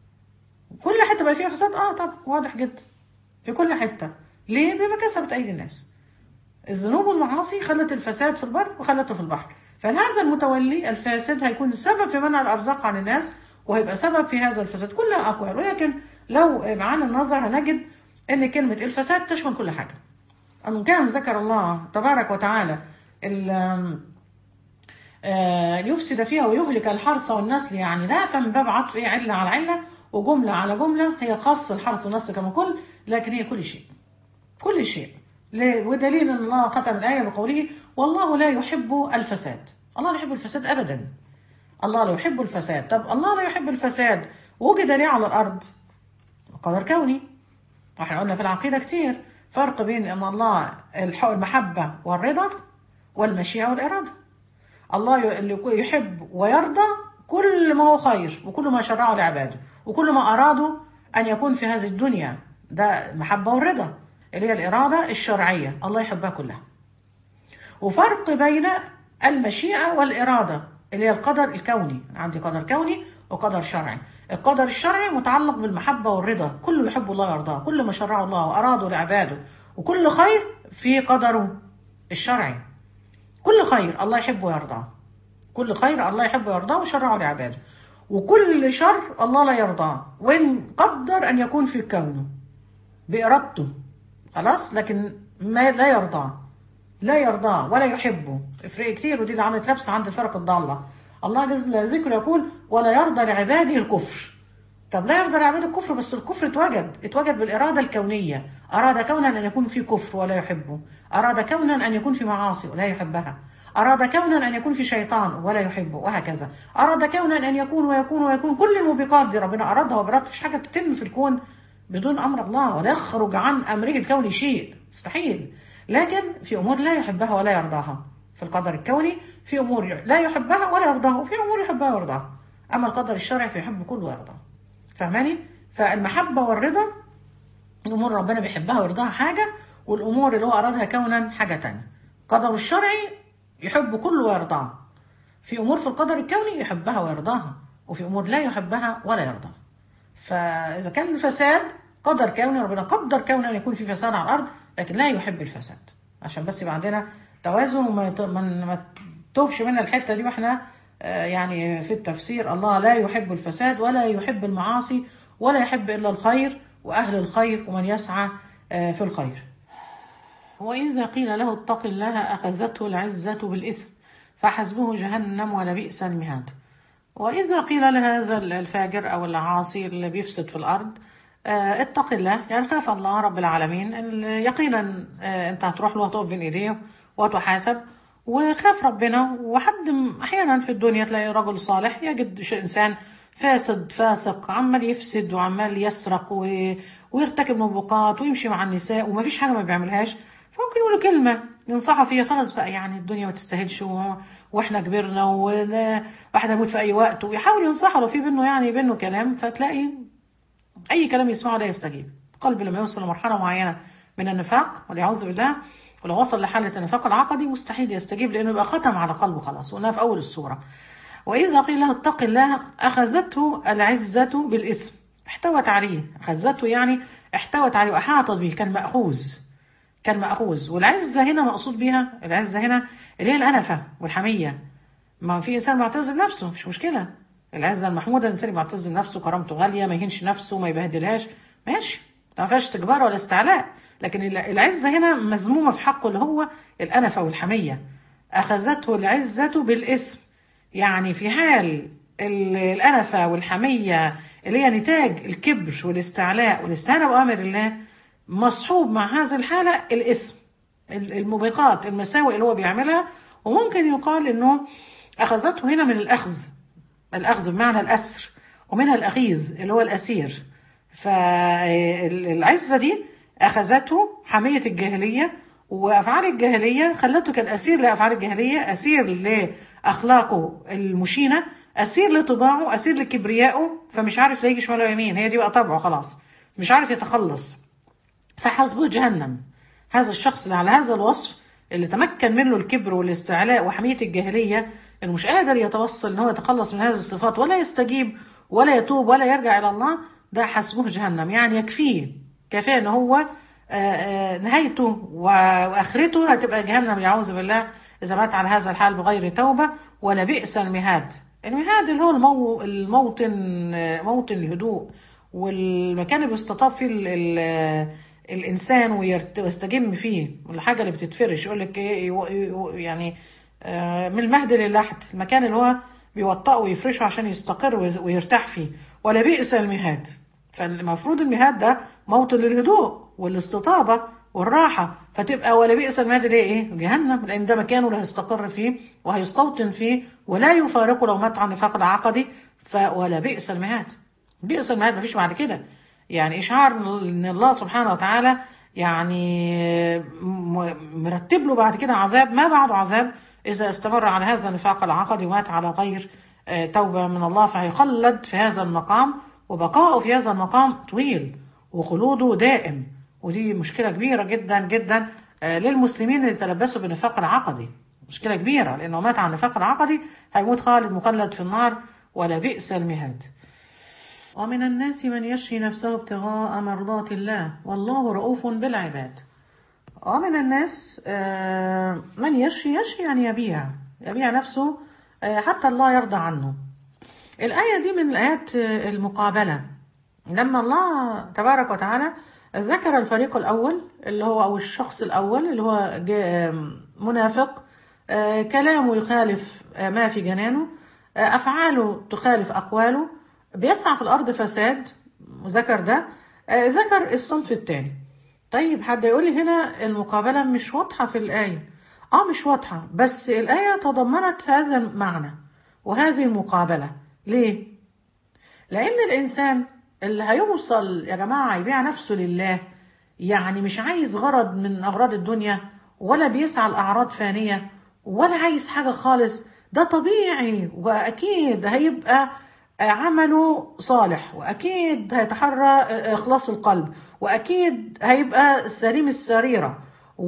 كل حته بقى فيها فساد اه طبعا واضح جدا في كل حته ليه بما كسبت ايدي الناس الذنوب والمعاصي خلت الفساد في البر وخلته في البحر فهذا المتولي الفاسد هيكون سبب في منع الارزاق عن الناس وهيبقى سبب في هذا الفساد كلها اقوال ولكن لو معانا النظر هنجد ان كلمه الفساد تشمل كل حاجه ان كان ذكر الله تبارك وتعالى ال- آه، يفسد فيها ويهلك الحرث والنسل يعني لا فمن باب عطف ايه عله على عله وجمله على جمله هي خاص الحرث والنسل كما كل لكن هي كل شيء كل شيء ليه؟ ودليل ان الله ختم الايه بقوله والله لا يحب الفساد الله لا يحب الفساد ابدا الله لا يحب الفساد طب الله لا يحب الفساد وجد ليه على الارض قدر كوني واحنا قلنا في العقيده كتير فرق بين ان الله الح- المحبه والرضا والمشيئه والاراده الله ي- اللي يكون يحب ويرضى كل ما هو خير وكل ما شرعه لعباده وكل ما أرادوا أن يكون في هذه الدنيا ده محبة والرضا اللي هي الإرادة الشرعية الله يحبها كلها وفرق بين المشيئة والإرادة اللي هي القدر الكوني عندي قدر كوني وقدر شرعي القدر الشرعي متعلق بالمحبة والرضا كل يحب الله يرضاه كل ما شرعه الله وأراده لعباده وكل خير في قدره الشرعي كل خير الله يحبه ويرضاه كل خير الله يحبه ويرضاه وشرعه لعباده وكل شر الله لا يرضاه وإن قدر أن يكون في كونه بإرادته خلاص لكن ما لا يرضاه لا يرضاه ولا يحبه افرق كتير ودي اللي عملت لبس عند الفرق الضالة الله جل ذكره يقول ولا يرضى لعباده الكفر طب لا يرضى لعباده الكفر بس الكفر اتوجد اتوجد بالإرادة الكونية أراد كونا أن يكون في كفر ولا يحبه أراد كونا أن يكون في معاصي ولا يحبها أراد كونا أن يكون في شيطان ولا يحبه وهكذا أراد كونا أن يكون ويكون ويكون كل الموبقات دي ربنا أرادها وبرد مفيش حاجة تتم في الكون بدون أمر الله ولا يخرج عن أمره الكوني شيء مستحيل لكن في أمور لا يحبها ولا يرضاها في القدر الكوني في أمور لا يحبها ولا يرضاها وفي أمور يحبها ويرضاها أما القدر الشرعي فيحب كله ويرضاه فاهماني؟ فالمحبة والرضا الأمور ربنا بيحبها ويرضاها حاجة والأمور اللي هو أرادها كونا حاجة تانية قدر الشرعي يحب كله ويرضاه في أمور في القدر الكوني يحبها ويرضاها وفي أمور لا يحبها ولا يرضاها فإذا كان الفساد قدر كوني ربنا قدر كوني أن يكون في فساد على الأرض لكن لا يحب الفساد عشان بس يبقى عندنا توازن وما يت- ما ما تهش منا الحتة دي واحنا آه، يعني في التفسير الله لا يحب الفساد ولا يحب المعاصي ولا يحب إلا الخير وأهل الخير ومن يسعى آه، في الخير وإذا قيل له اتق الله أخذته العزة بالإثم فحسبه جهنم ولبئس المهاد وإذا قيل لهذا الفاجر أو العاصي اللي بيفسد في الأرض آه، اتق الله يعني خاف الله رب العالمين إن يقينا آه، أنت هتروح له هتقف بين إيديه وهتحاسب وخاف ربنا وحد م- أحيانا في الدنيا تلاقي رجل صالح يجد ش- إنسان فاسد فاسق عمال يفسد وعمال يسرق و... ويرتكب موبقات ويمشي مع النساء ومفيش حاجة ما بيعملهاش فممكن يقول له كلمة ينصحه فيها خلاص بقى يعني الدنيا ما تستاهلش و... واحنا كبرنا وواحد هيموت في اي وقت ويحاول ينصحه لو في بينه يعني بينه كلام فتلاقي اي كلام يسمعه لا يستجيب القلب لما يوصل لمرحله معينه من النفاق والعياذ بالله ولو وصل لحاله النفاق العقدي مستحيل يستجيب لانه يبقى ختم على قلبه خلاص وقلناها في اول السوره واذا قيل له اتق الله اخذته العزه بالاسم احتوت عليه اخذته يعني احتوت عليه واحاطت به كان ماخوذ كان مأخوذ والعزة هنا مقصود بيها العزة هنا اللي هي الأنفة والحمية ما في إنسان معتز بنفسه مش مشكلة العزة المحمودة الإنسان يبقى معتز بنفسه كرامته غالية ما يهينش نفسه ما يبهدلهاش ماشي ما فيهاش استكبار ولا استعلاء لكن الع- العزة هنا مذمومة في حقه اللي هو الأنفة والحمية أخذته العزة بالاسم يعني في حال ال- الأنفة والحمية اللي هي نتاج الكبر والاستعلاء والاستهانة بأمر الله مصحوب مع هذه الحالة الاسم ال- الموبقات المساوئ اللي هو بيعملها وممكن يقال انه اخذته هنا من الاخذ الاخذ بمعنى الاسر ومنها الاخيذ اللي هو الاسير فالعزة دي اخذته حمية الجاهلية وافعال الجاهلية خلته كالاسير لافعال الجاهلية اسير لاخلاقه المشينة اسير لطباعه اسير لكبريائه فمش عارف لا يجي شمال ولا يمين هي دي بقى طبعه خلاص مش عارف يتخلص فحسبه جهنم هذا الشخص اللي على هذا الوصف اللي تمكن منه الكبر والاستعلاء وحمية الجاهلية اللي مش قادر يتوصل ان هو يتخلص من هذه الصفات ولا يستجيب ولا يتوب ولا يرجع الى الله ده حسبه جهنم يعني يكفيه كفايه ان هو آه، آه، نهايته و- واخرته هتبقى جهنم يعوذ بالله اذا مات على هذا الحال بغير توبه ولا بئس المهاد المهاد اللي هو المو الموطن آه، موطن الهدوء والمكان اللي بيستطاب فيه ال ال الانسان ويرت- ويستجم فيه الحاجه اللي بتتفرش يقول لك ايه يو- يو- يعني آه، من المهد للحد المكان اللي هو بيوطئه ويفرشه عشان يستقر ويز- ويرتاح فيه ولا بئس المهاد فالمفروض المهاد ده موطن للهدوء والاستطابه والراحه فتبقى ولا بئس المهاد اللي هي ايه؟ جهنم لان ده مكانه اللي هيستقر فيه وهيستوطن فيه ولا يفارقه لو مات عن النفاق العقدي فولا بئس المهاد بئس المهاد مفيش بعد كده يعني اشعار ان الله سبحانه وتعالى يعني م- مرتب له بعد كده عذاب ما بعده عذاب اذا استمر على هذا النفاق العقدي ومات على غير آه، توبه من الله فهيخلد في هذا المقام وبقاؤه في هذا المقام طويل وخلوده دائم ودي مشكله كبيره جدا جدا آه، للمسلمين اللي تلبسوا بالنفاق العقدي مشكله كبيره لانه مات على النفاق العقدي هيموت خالد مخلد في النار ولا بئس المهاد ومن الناس من يشري نفسه ابتغاء مرضات الله والله رؤوف بالعباد ومن الناس آه، من يشري يشري يعني يبيع يبيع نفسه آه، حتى الله يرضى عنه الآية دي من الآيات آه، المقابلة لما الله تبارك وتعالى ذكر الفريق الأول اللي هو أو الشخص الأول اللي هو جا- آم، منافق آه، كلامه يخالف آه، ما في جنانه آه، أفعاله تخالف أقواله بيسعى في الأرض فساد ذكر ده آه، ذكر الصنف الثاني طيب حد يقول لي هنا المقابلة مش واضحة في الآية اه مش واضحة بس الآية تضمنت هذا المعنى وهذه المقابلة ليه؟ لأن الإنسان اللي هيوصل يا جماعة يبيع نفسه لله يعني مش عايز غرض من أغراض الدنيا ولا بيسعى لأعراض فانية ولا عايز حاجة خالص ده طبيعي وأكيد هيبقى عمله صالح وأكيد هيتحرى إخلاص القلب وأكيد هيبقى سليم السريرة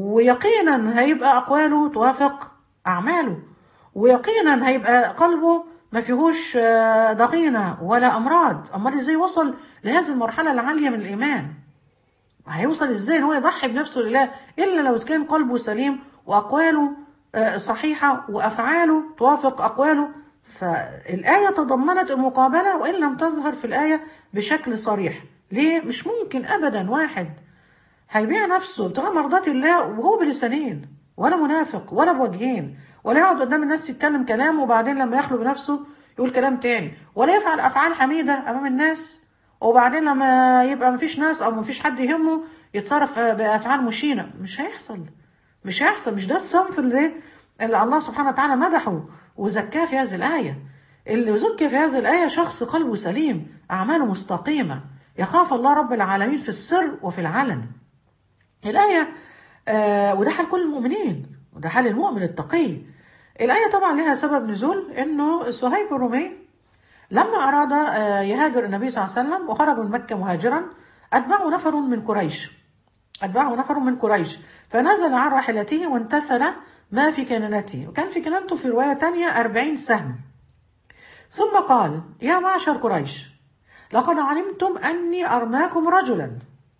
ويقينا هيبقى أقواله توافق أعماله ويقينا هيبقى قلبه ما فيهوش آه، ضغينة ولا أمراض أمال إزاي وصل لهذه المرحلة العالية من الإيمان هيوصل إزاي إن هو يضحي بنفسه لله إلا لو كان قلبه سليم وأقواله آه، صحيحة وأفعاله توافق أقواله فالآية تضمنت المقابلة وإن لم تظهر في الآية بشكل صريح ليه؟ مش ممكن أبدا واحد هيبيع نفسه ابتغاء مرضات الله وهو بلسانين ولا منافق ولا بوجهين ولا يقعد قدام الناس يتكلم كلام وبعدين لما يخلو بنفسه يقول كلام تاني ولا يفعل افعال حميده امام الناس وبعدين لما يبقى مفيش ناس او مفيش حد يهمه يتصرف بافعال مشينه مش هيحصل مش هيحصل مش ده الصنف اللي اللي الله سبحانه وتعالى مدحه وزكاه في هذه الايه اللي زكي في هذه الايه شخص قلبه سليم اعماله مستقيمه يخاف الله رب العالمين في السر وفي العلن الآية آه وده حال كل المؤمنين وده حال المؤمن التقي الآية طبعا لها سبب نزول إنه صهيب الرومي لما أراد آه يهاجر النبي صلى الله عليه وسلم وخرج من مكة مهاجرا أتبعه نفر من قريش أتبعه نفر من قريش فنزل عن راحلته وانتسل ما في كنانته وكان في كنانته في رواية تانية أربعين سهم ثم قال يا معشر قريش لقد علمتم أني أرماكم رجلا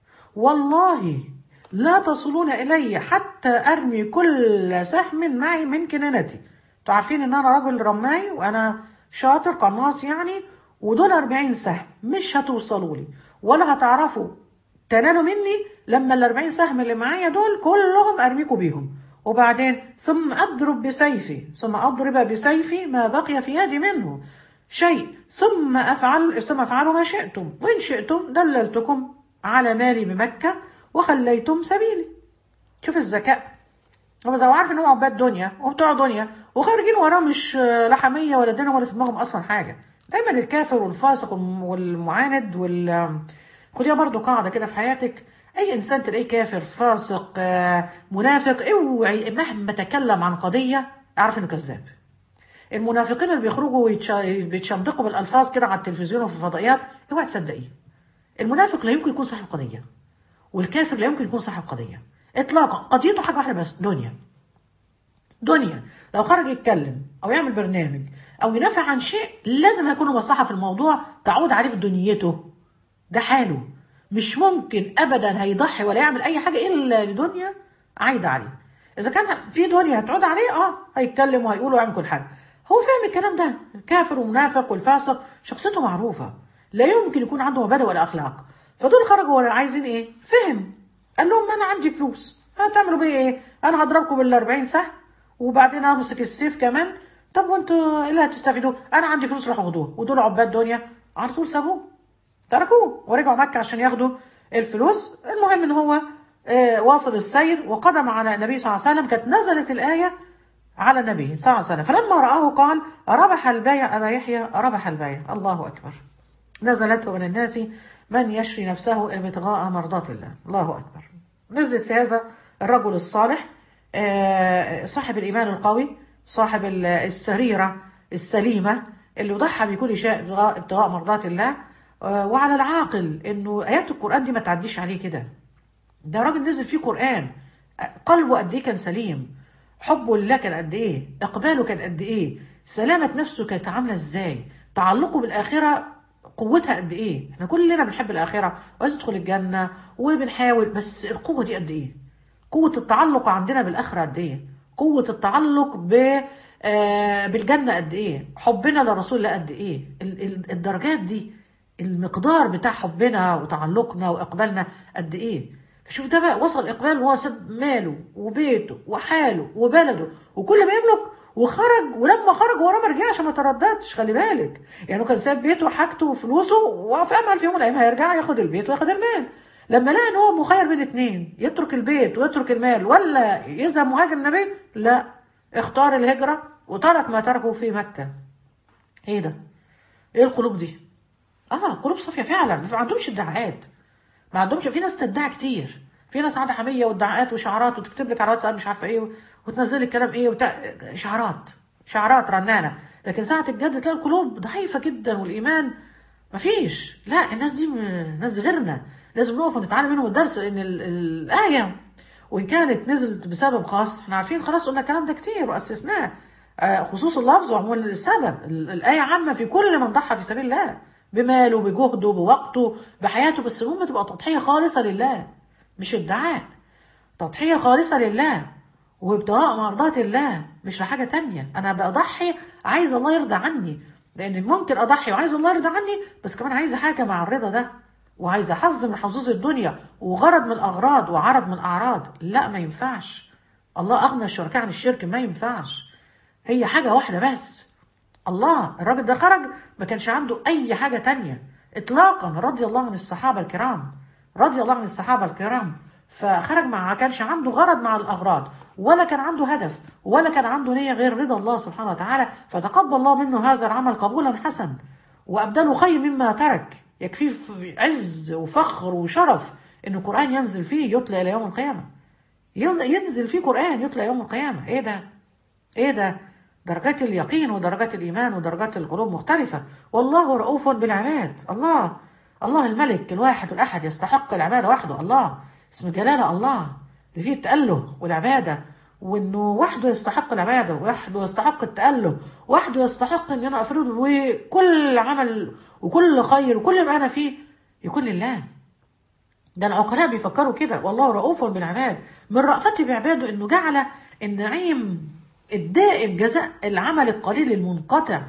والله لا تصلون إلي حتى أرمي كل سهم معي من كنانتي انتوا عارفين إن أنا رجل رماي وأنا شاطر قناص يعني ودول أربعين سهم مش هتوصلوا لي ولا هتعرفوا تنالوا مني لما الأربعين سهم اللي معايا دول كلهم أرميكوا بيهم وبعدين ثم أضرب بسيفي ثم أضرب بسيفي ما بقي في يدي منه شيء ثم أفعل ثم أفعلوا ما شئتم وإن شئتم دللتكم على مالي بمكة وخليتم سبيلي شوف الذكاء هو زي عارف ان هو عباد دنيا وبتوع دنيا وخارجين وراه مش لا حميه ولا دين ولا في دماغهم اصلا حاجه دايما الكافر والفاسق والمعاند وال خديها برضو قاعده كده في حياتك اي انسان تلاقيه كافر فاسق آه، منافق اوعي مهما تكلم عن قضيه اعرف انه كذاب المنافقين اللي بيخرجوا ويتش- بيتشمدقوا بالالفاظ كده على التلفزيون وفي الفضائيات اوعي تصدقيه المنافق لا يمكن يكون صاحب قضيه والكافر لا يمكن يكون صاحب قضيه اطلاقا قضيته حاجه واحده بس دنيا دنيا لو خرج يتكلم او يعمل برنامج او يدافع عن شيء لازم هيكون له مصلحه في الموضوع تعود عليه في دنيته ده حاله مش ممكن ابدا هيضحي ولا يعمل اي حاجه الا لدنيا عايده عليه اذا كان في دنيا هتعود عليه اه هيتكلم وهيقول ويعمل كل حاجه هو فاهم الكلام ده الكافر والمنافق والفاسق شخصيته معروفه لا يمكن يكون عنده مبادئ ولا اخلاق فدول خرجوا ولا عايزين ايه فهم قال لهم انا عندي فلوس هتعملوا بيه ايه انا هضربكم بال 40 سهم وبعدين امسك السيف كمان طب وانتوا ايه اللي هتستفيدوا انا عندي فلوس روحوا خدوها ودول عباد دنيا على طول سابوه تركوه ورجعوا مكة عشان ياخدوا الفلوس المهم ان هو آه، واصل السير وقدم على النبي صلى الله عليه وسلم كانت نزلت الآية على النبي صلى الله عليه وسلم فلما رآه قال ربح البيع أبا يحيى ربح البيع الله أكبر نزلت من الناس من يشري نفسه ابتغاء مرضات الله الله أكبر نزلت في هذا الرجل الصالح آه، صاحب الإيمان القوي صاحب ال- السريرة السليمة اللي يضحى بكل شيء ابتغاء ابتغاء مرضات الله آه، وعلى العاقل انه ايات القران دي ما تعديش عليه كده ده راجل نزل فيه قران قلبه قد ايه كان سليم حبه لله كان قد ايه اقباله كان قد ايه سلامه نفسه كانت عامله ازاي تعلقه بالاخره قوتها قد ايه احنا كلنا بنحب الاخره وعايز ندخل الجنه وبنحاول بس القوه دي قد ايه قوه التعلق عندنا بالاخره قد ايه قوه التعلق ب آه، بالجنه قد ايه حبنا لرسول الله قد ايه ال- ال- الدرجات دي المقدار بتاع حبنا وتعلقنا واقبالنا قد ايه شوف ده بقى وصل اقبال وهو ساب ماله وبيته وحاله وبلده وكل ما يملك وخرج ولما خرج وراه ما رجعش ما ترددش خلي بالك يعني هو كان ساب بيته وحاجته وفلوسه وفي امل في يوم من الايام هيرجع ياخد البيت وياخد المال لما لقى ان هو مخير بين اتنين يترك البيت ويترك المال ولا يذهب مهاجر النبي لا اختار الهجره وترك ما تركه في مكه ايه ده ايه القلوب دي اه قلوب صافيه فعلا ما عندهمش ادعاءات ما عندهمش في ناس تدعي كتير في ناس عندها حميه وادعاءات وشعارات وتكتب لك على الواتساب مش عارفه ايه وتنزل لك كلام ايه وبتاع شعارات شعارات رنانه لكن ساعه الجد تلاقي القلوب ضعيفه جدا والايمان مفيش لا الناس دي م- الناس دي غيرنا لازم نقف ونتعلم منهم الدرس لان ال- الايه وان كانت نزلت بسبب خاص احنا عارفين خلاص قلنا الكلام ده كتير واسسناه آه، خصوص اللفظ وعموم السبب ال- الايه عامه في كل من ضحى في سبيل الله بماله بجهده بوقته بحياته بس المهم تبقى تضحيه خالصه لله مش ادعاء تضحية خالصة لله وابتغاء مرضات الله مش لحاجة تانية أنا بضحي عايز الله يرضى عني لأن ممكن أضحي وعايز الله يرضى عني بس كمان عايزة حاجة مع الرضا ده وعايزة حظ من حظوظ الدنيا وغرض من الأغراض وعرض من الأعراض لا ما ينفعش الله أغنى الشركاء عن الشرك ما ينفعش هي حاجة واحدة بس الله الراجل ده خرج ما كانش عنده أي حاجة تانية إطلاقا رضي الله عن الصحابة الكرام رضي الله عن الصحابة الكرام فخرج ما كانش عنده غرض مع الأغراض ولا كان عنده هدف ولا كان عنده نية غير رضا الله سبحانه وتعالى فتقبل الله منه هذا العمل قبولا حسن وأبدله خير مما ترك يكفيه في عز وفخر وشرف إن القرآن ينزل فيه يتلى إلى يوم القيامة ينزل فيه قرآن يتلى يوم القيامة إيه ده؟ إيه ده؟ درجات اليقين ودرجات الإيمان ودرجات القلوب مختلفة والله رؤوف بالعباد الله الله الملك الواحد الأحد يستحق العبادة وحده الله اسم جلالة الله اللي فيه التأله والعبادة وإنه وحده يستحق العبادة وحده يستحق التأله وحده يستحق إن أنا أفرده وكل عمل وكل خير وكل ما أنا فيه يكون لله ده العقلاء بيفكروا كده والله رؤوف بالعباد من رأفته بعباده إنه جعل النعيم الدائم جزاء العمل القليل المنقطع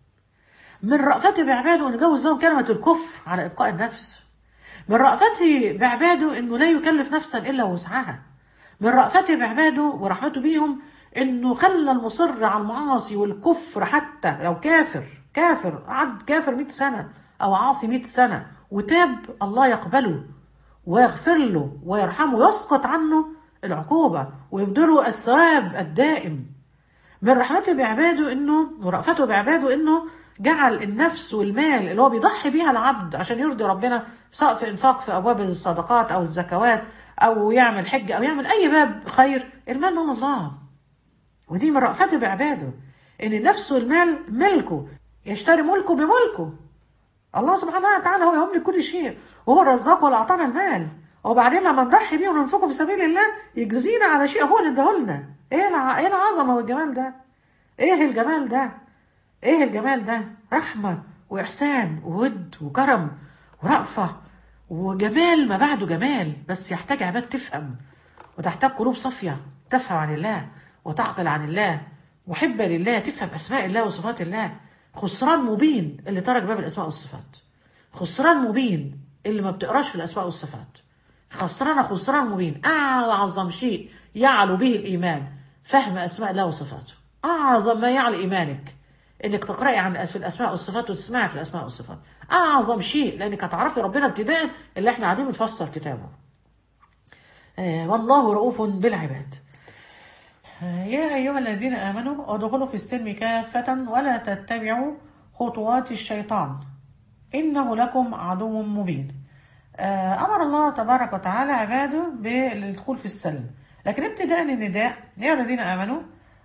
من رأفته بعباده أن جوز لهم كلمة الكفر على إبقاء النفس من رأفته بعباده أنه لا يكلف نفسا إلا وسعها من رأفته بعباده ورحمته بيهم أنه خلى المصر على المعاصي والكفر حتى لو كافر كافر قعد كافر 100 سنة أو عاصي 100 سنة وتاب الله يقبله ويغفر له ويرحمه ويسقط عنه العقوبة ويبدله الثواب الدائم من رحمته بعباده انه ورأفته بعباده انه جعل النفس والمال اللي هو بيضحي بيها العبد عشان يرضي ربنا سواء في انفاق في ابواب الصدقات او الزكوات او يعمل حج او يعمل اي باب خير المال من الله ودي من رأفته بعباده ان النفس والمال ملكه يشتري ملكه بملكه الله سبحانه وتعالى هو يملك كل شيء وهو الرزاق واللي اعطانا المال وبعدين لما نضحي بيه وننفقه في سبيل الله يجزينا على شيء هو اللي اداهولنا ايه الع... ايه العظمه والجمال ده ايه الجمال ده ايه الجمال ده رحمه واحسان وود وكرم ورأفه وجمال ما بعده جمال بس يحتاج عباد تفهم وتحتاج قلوب صافيه تفهم عن الله وتعقل عن الله محبه لله تفهم اسماء الله وصفات الله خسران مبين اللي ترك باب الاسماء والصفات خسران مبين اللي ما بتقراش في الاسماء والصفات خسرانه خسران مبين اعظم شيء يعلو به الايمان فهم اسماء الله وصفاته اعظم ما يعلو ايمانك انك تقراي عن في الاسماء والصفات وتسمعي في الاسماء والصفات اعظم شيء لانك هتعرفي ربنا ابتداء اللي احنا قاعدين بنفسر كتابه آه، والله رؤوف بالعباد آه، يا أيها الذين آمنوا ادخلوا في السلم كافة ولا تتبعوا خطوات الشيطان إنه لكم عدو مبين آه، أمر الله تبارك وتعالى عباده بالدخول في السلم لكن ابتداء النداء يا الذين آمنوا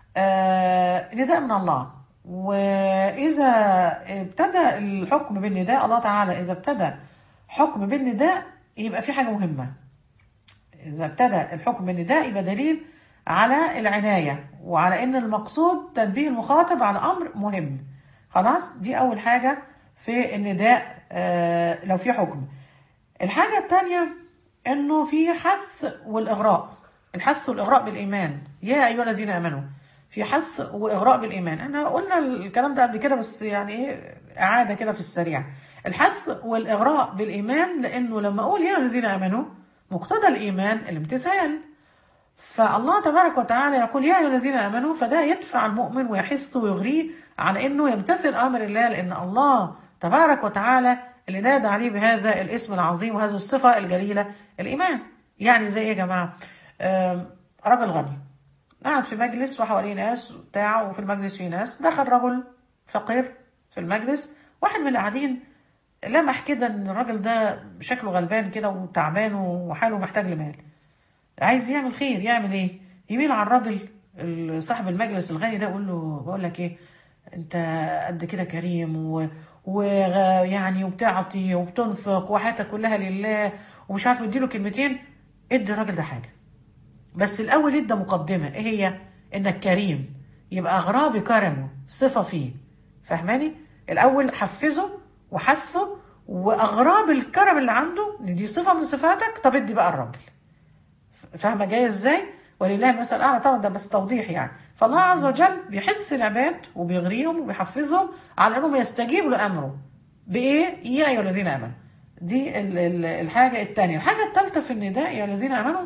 آه، نداء من الله وإذا ابتدى الحكم بالنداء الله تعالى إذا ابتدى حكم بالنداء يبقى في حاجة مهمة إذا ابتدى الحكم بالنداء يبقى دليل على العناية وعلى إن المقصود تنبيه المخاطب على أمر مهم خلاص دي أول حاجة في النداء آه، لو في حكم الحاجة الثانية إنه في حث والإغراء الحث والإغراء بالإيمان يا أيها الذين آمنوا في حث وإغراء بالإيمان احنا قلنا الكلام ده قبل كده بس يعني إيه إعادة كده في السريع الحث والإغراء بالإيمان لأنه لما أقول يا الذين آمنوا مقتضى الإيمان الامتثال فالله تبارك وتعالى يقول يا أيها الذين آمنوا فده يدفع المؤمن ويحث ويغريه على أنه يمتثل أمر الله لأن الله تبارك وتعالى اللي نادى عليه بهذا الاسم العظيم وهذه الصفة الجليلة الإيمان يعني زي إيه يا جماعة آم، رجل غني قاعد في مجلس وحواليه ناس وبتاع وفي المجلس في ناس دخل رجل فقير في المجلس واحد من اللي قاعدين لمح كده ان الراجل ده شكله غلبان كده وتعبان وحاله محتاج لمال عايز يعمل خير يعمل ايه يميل على الراجل ال- صاحب المجلس الغني ده يقول له بقول لك ايه انت قد كده كريم و ويعني وبتعطي وبتنفق وحياتك كلها لله ومش عارف يديله كلمتين ادي الراجل ده حاجه بس الاول ادى مقدمه ايه هي انك كريم يبقى اغراه بكرمه صفه فيه فاهماني الاول حفزه وحسه واغراه بالكرم اللي عنده إن دي صفه من صفاتك طب ادي بقى الراجل فاهمه جايه ازاي ولله المثل الاعلى طبعا ده بس توضيح يعني فالله عز وجل بيحس العباد وبيغريهم وبيحفزهم على انهم يستجيبوا لامره بايه يا ايها الذين امنوا دي ال- ال- الحاجه الثانيه الحاجه الثالثه في النداء يا الذين امنوا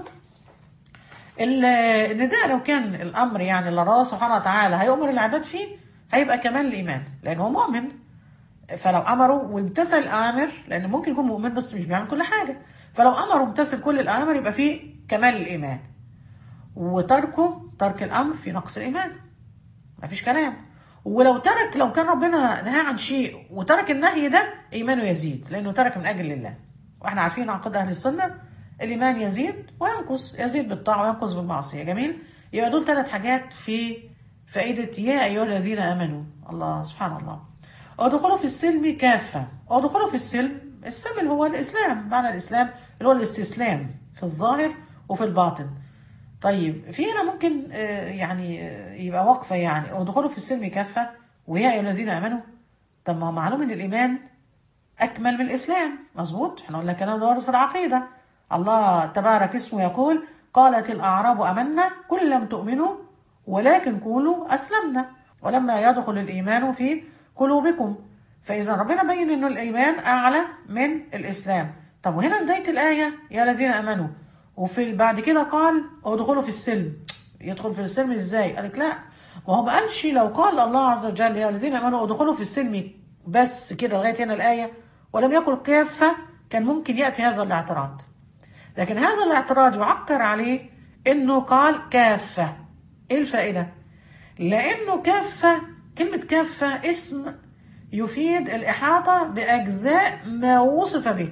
ال- النداء لو كان الامر يعني اللي الله سبحانه وتعالى هيؤمر العباد فيه هيبقى كمان الايمان لان هو مؤمن فلو امروا وامتثل الامر لان ممكن يكون مؤمن بس مش بيعمل كل حاجه فلو امر وامتثل كل الامر يبقى فيه كمال الايمان وتركه ترك الامر في نقص الايمان مفيش كلام ولو ترك لو كان ربنا نهى عن شيء وترك النهي ده ايمانه يزيد لانه ترك من اجل الله واحنا عارفين عقيده اهل السنه الايمان يزيد وينقص يزيد بالطاعه وينقص بالمعصيه جميل يبقى دول ثلاث حاجات في فائده يا ايها الذين امنوا الله سبحان الله ادخلوا في السلم كافه ادخلوا في السلم السلم اللي هو الاسلام معنى الاسلام اللي هو الاستسلام في الظاهر وفي الباطن طيب في هنا ممكن آه، يعني آه، يبقى وقفة يعني ادخلوا في السلم كافة ويا أيها الذين آمنوا طب ما هو معلوم إن الإيمان أكمل من الإسلام مظبوط احنا قلنا الكلام ده برضه في العقيدة الله تبارك اسمه يقول قالت الأعراب أمنا كل لم تؤمنوا ولكن قولوا أسلمنا ولما يدخل الإيمان في قلوبكم فإذا ربنا بين إنه الإيمان أعلى من الإسلام طب وهنا بداية الآية يا الذين آمنوا وفي بعد كده قال ادخلوا في السلم يدخل في السلم ازاي قالك لا ما هو ما قالش لو قال الله عز وجل يا الذين امنوا ادخلوا في السلم بس كده لغايه هنا الايه ولم يقل كافه كان ممكن ياتي هذا الاعتراض لكن هذا الاعتراض يعكر عليه انه قال كافه ايه الفائده لانه كافه كلمه كافه اسم يفيد الاحاطه باجزاء ما وصف به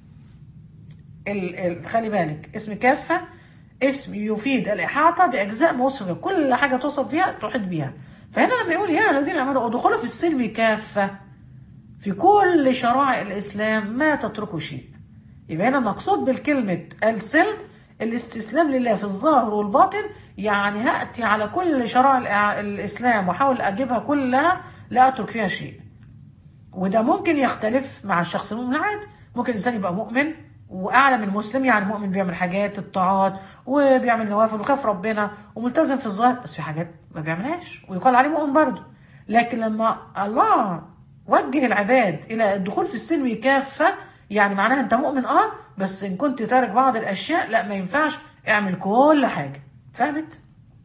ال- ال- خلي بالك اسم كافة اسم يفيد الإحاطة بأجزاء ما وصف بها كل حاجة توصف فيها تحيط بيها فهنا لما يقول يا الذين آمنوا ادخلوا في السلم كافة في كل شرائع الإسلام ما تتركوا شيء يبقى هنا مقصود بالكلمة السلم الاستسلام لله في الظاهر والباطن يعني هأتي على كل شرائع الإع- الإسلام وأحاول أجيبها كلها لا أترك فيها شيء وده ممكن يختلف مع الشخص المؤمن العادي ممكن الانسان يبقى مؤمن واعلى من مسلم يعني مؤمن بيعمل حاجات الطاعات وبيعمل نوافل وخاف ربنا وملتزم في الظاهر بس في حاجات ما بيعملهاش ويقال عليه مؤمن برضه لكن لما الله وجه العباد الى الدخول في السلم كافه يعني معناها انت مؤمن اه بس ان كنت تارك بعض الاشياء لا ما ينفعش اعمل كل حاجه فهمت؟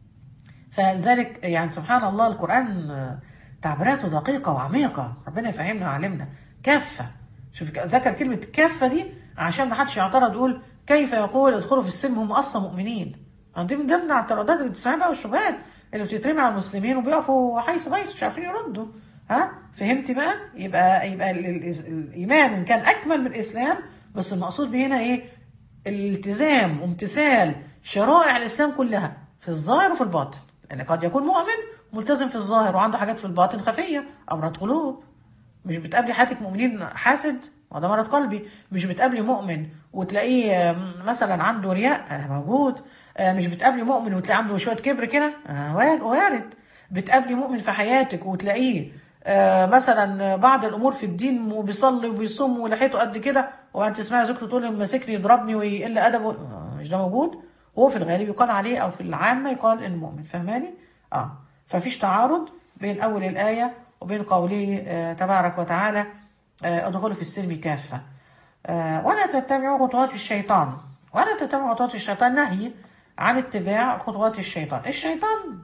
فلذلك يعني سبحان الله القرآن آه، تعبيراته دقيقة وعميقة ربنا يفهمنا ويعلمنا كافة شوف ذكر كلمة كافة دي عشان ما حدش يعترض يقول كيف يقول ادخلوا في السلم هم اصلا مؤمنين دي من ضمن الاعتراضات اللي بتسمعها بقى والشبهات اللي بتترمي على المسلمين وبيقفوا حيث بيس مش عارفين يردوا ها فهمتي بقى يبقى يبقى ال- ال- الايمان ان كان اكمل من الاسلام بس المقصود به هنا ايه الالتزام وامتثال شرائع الاسلام كلها في الظاهر وفي الباطن لان قد يكون مؤمن ملتزم في الظاهر وعنده حاجات في الباطن خفيه امراض قلوب مش بتقابلي حياتك مؤمنين حاسد ما ده مرض قلبي مش بتقابلي مؤمن وتلاقيه آم، مثلا عنده رياء آه، موجود آه، مش بتقابلي مؤمن وتلاقيه عنده شويه كبر كده آه، وارد وارد بتقابلي مؤمن في حياتك وتلاقيه آه، مثلا بعض الامور في الدين وبيصلي وبيصوم ولحيته قد كده وبعدين تسمعي زوجته تقول لما مسكني يضربني ويقل ادبه آه، مش ده موجود هو في الغالب يقال عليه او في العامه يقال انه مؤمن فهماني اه ففيش تعارض بين اول الايه وبين قوله آه، تبارك وتعالى آه، ادخلوا في السلم كافه آه، ولا تتبعوا خطوات الشيطان ولا تتبعوا خطوات الشيطان نهي عن اتباع خطوات الشيطان الشيطان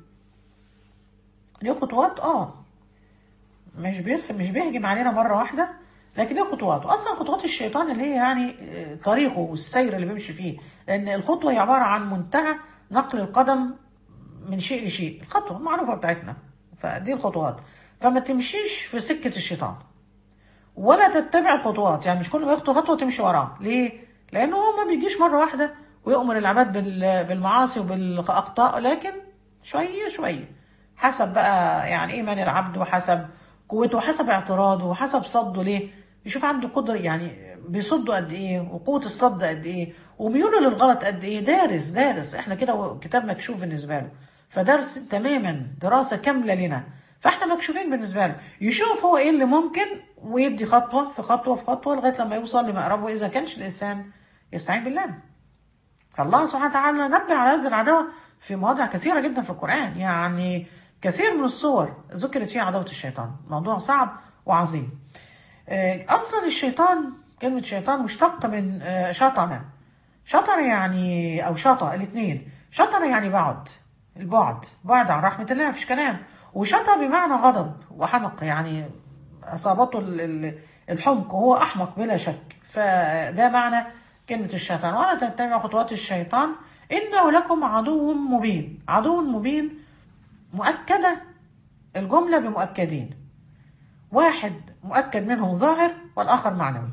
ليه خطوات اه مش بيرخ... مش بيهجم علينا مره واحده لكن ليه خطوات واصلا خطوات الشيطان اللي هي يعني آه، طريقه والسير اللي بيمشي فيه لان الخطوه هي عباره عن منتهى نقل القدم من شيء لشيء الخطوه المعروفه بتاعتنا فدي الخطوات فما تمشيش في سكه الشيطان ولا تتبع الخطوات يعني مش كل ما يخطو خطوه تمشي وراه ليه لانه هو ما بيجيش مره واحده ويؤمر العباد بال- بالمعاصي وبالاخطاء لكن شويه شويه حسب بقى يعني ايمان العبد وحسب قوته وحسب اعتراضه وحسب صده ليه يشوف عنده قدره يعني بيصده قد ايه وقوه الصد قد ايه وميوله للغلط قد ايه دارس دارس احنا كده كتاب مكشوف بالنسبه له فدرس تماما دراسه كامله لنا فاحنا مكشوفين بالنسبه له يشوف هو ايه اللي ممكن ويدي خطوه في خطوه في خطوه لغايه لما يوصل لمقربه اذا كانش الانسان يستعين بالله فالله سبحانه وتعالى نبه على هذه العداوة في مواضع كثيرة جدا في القرآن يعني كثير من الصور ذكرت فيها عداوة الشيطان موضوع صعب وعظيم آه، أصلا الشيطان كلمة شيطان مشتقة من آه، شطنة شطنة يعني أو شطة الاثنين شطنة يعني بعد البعد بعد عن رحمة الله مفيش كلام وشطى بمعنى غضب وحمق يعني أصابته ال- ال- الحمق وهو أحمق بلا شك فده معنى كلمة الشيطان ولا تتبع خطوات الشيطان إنه لكم عدو مبين عدو مبين مؤكدة الجملة بمؤكدين واحد مؤكد منهم ظاهر والآخر معنوي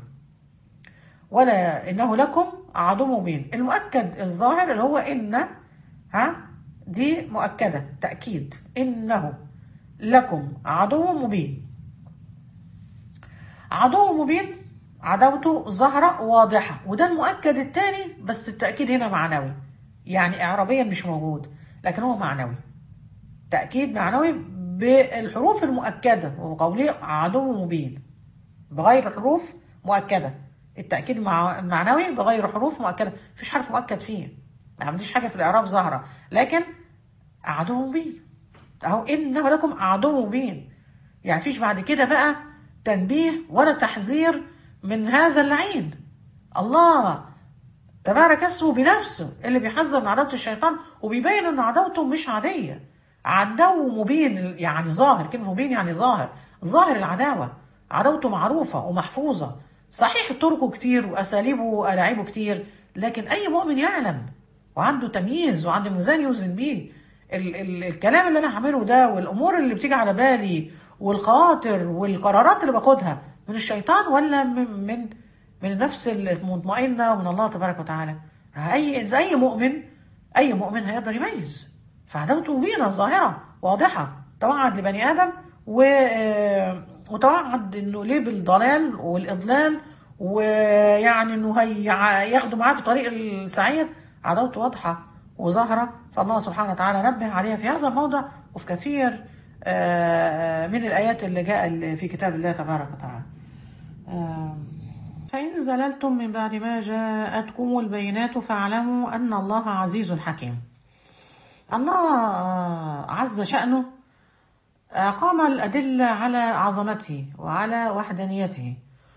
ولا إنه لكم عدو مبين المؤكد الظاهر اللي هو إن ها دي مؤكدة تأكيد إنه لكم عدو مبين عدو مبين عداوته ظاهرة واضحة وده المؤكد الثاني بس التأكيد هنا معنوي يعني إعرابيا مش موجود لكن هو معنوي تأكيد معنوي بالحروف المؤكدة وقوله عدو مبين بغير حروف مؤكدة التأكيد المع- المعنوي بغير حروف مؤكدة مفيش حرف مؤكد فيه ما عملتش حاجة في الإعراب ظاهرة لكن عدو مبين أهو إنه لكم عدو مبين يعني فيش بعد كده بقى تنبيه ولا تحذير من هذا اللعين الله تبارك اسمه بنفسه اللي بيحذر من عداوة الشيطان وبيبين ان عداوته مش عادية عدو مبين يعني ظاهر كلمة مبين يعني ظاهر ظاهر العداوة عداوته معروفة ومحفوظة صحيح طرقه كتير وأساليبه وألاعيبه كتير لكن أي مؤمن يعلم وعنده تمييز وعنده ميزان يوزن بيه ال ال الكلام اللي أنا هعمله ده والأمور اللي بتيجي على بالي والخواطر والقرارات اللي باخدها من الشيطان ولا من من من النفس المطمئنة ومن الله تبارك وتعالى أي إذا أي مؤمن أي مؤمن هيقدر يميز فعداوته مبينة ظاهرة واضحة توعد لبني آدم و آه، وتوعد إنه ليه بالضلال والإضلال ويعني إنه هي ياخده معاه في طريق السعير عداوته واضحة وظاهرة فالله سبحانه وتعالى نبه عليها في هذا الموضع وفي كثير آه، من الآيات اللي جاء في كتاب الله تبارك وتعالى آه، فإن زللتم من بعد ما جاءتكم البينات فاعلموا أن الله عزيز حكيم الله آه، عز شأنه أقام الأدلة على عظمته وعلى وحدانيته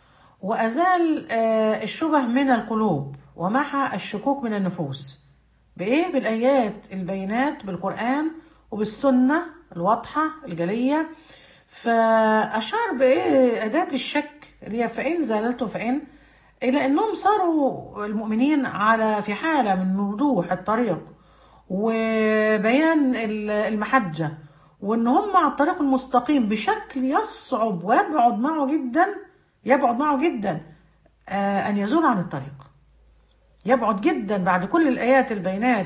وأزال آه، الشبه من القلوب ومحى الشكوك من النفوس بإيه؟ بالآيات البينات بالقرآن وبالسنة الواضحة الجلية فأشار بإيه أداة الشك اللي هي فإن زالته فإن إلى أنهم صاروا المؤمنين على في حالة من وضوح الطريق وبيان ال- المحجة وأن هم على الطريق المستقيم بشكل يصعب ويبعد معه جدا يبعد معه جدا آه، أن يزول عن الطريق يبعد جدا بعد كل الآيات البينات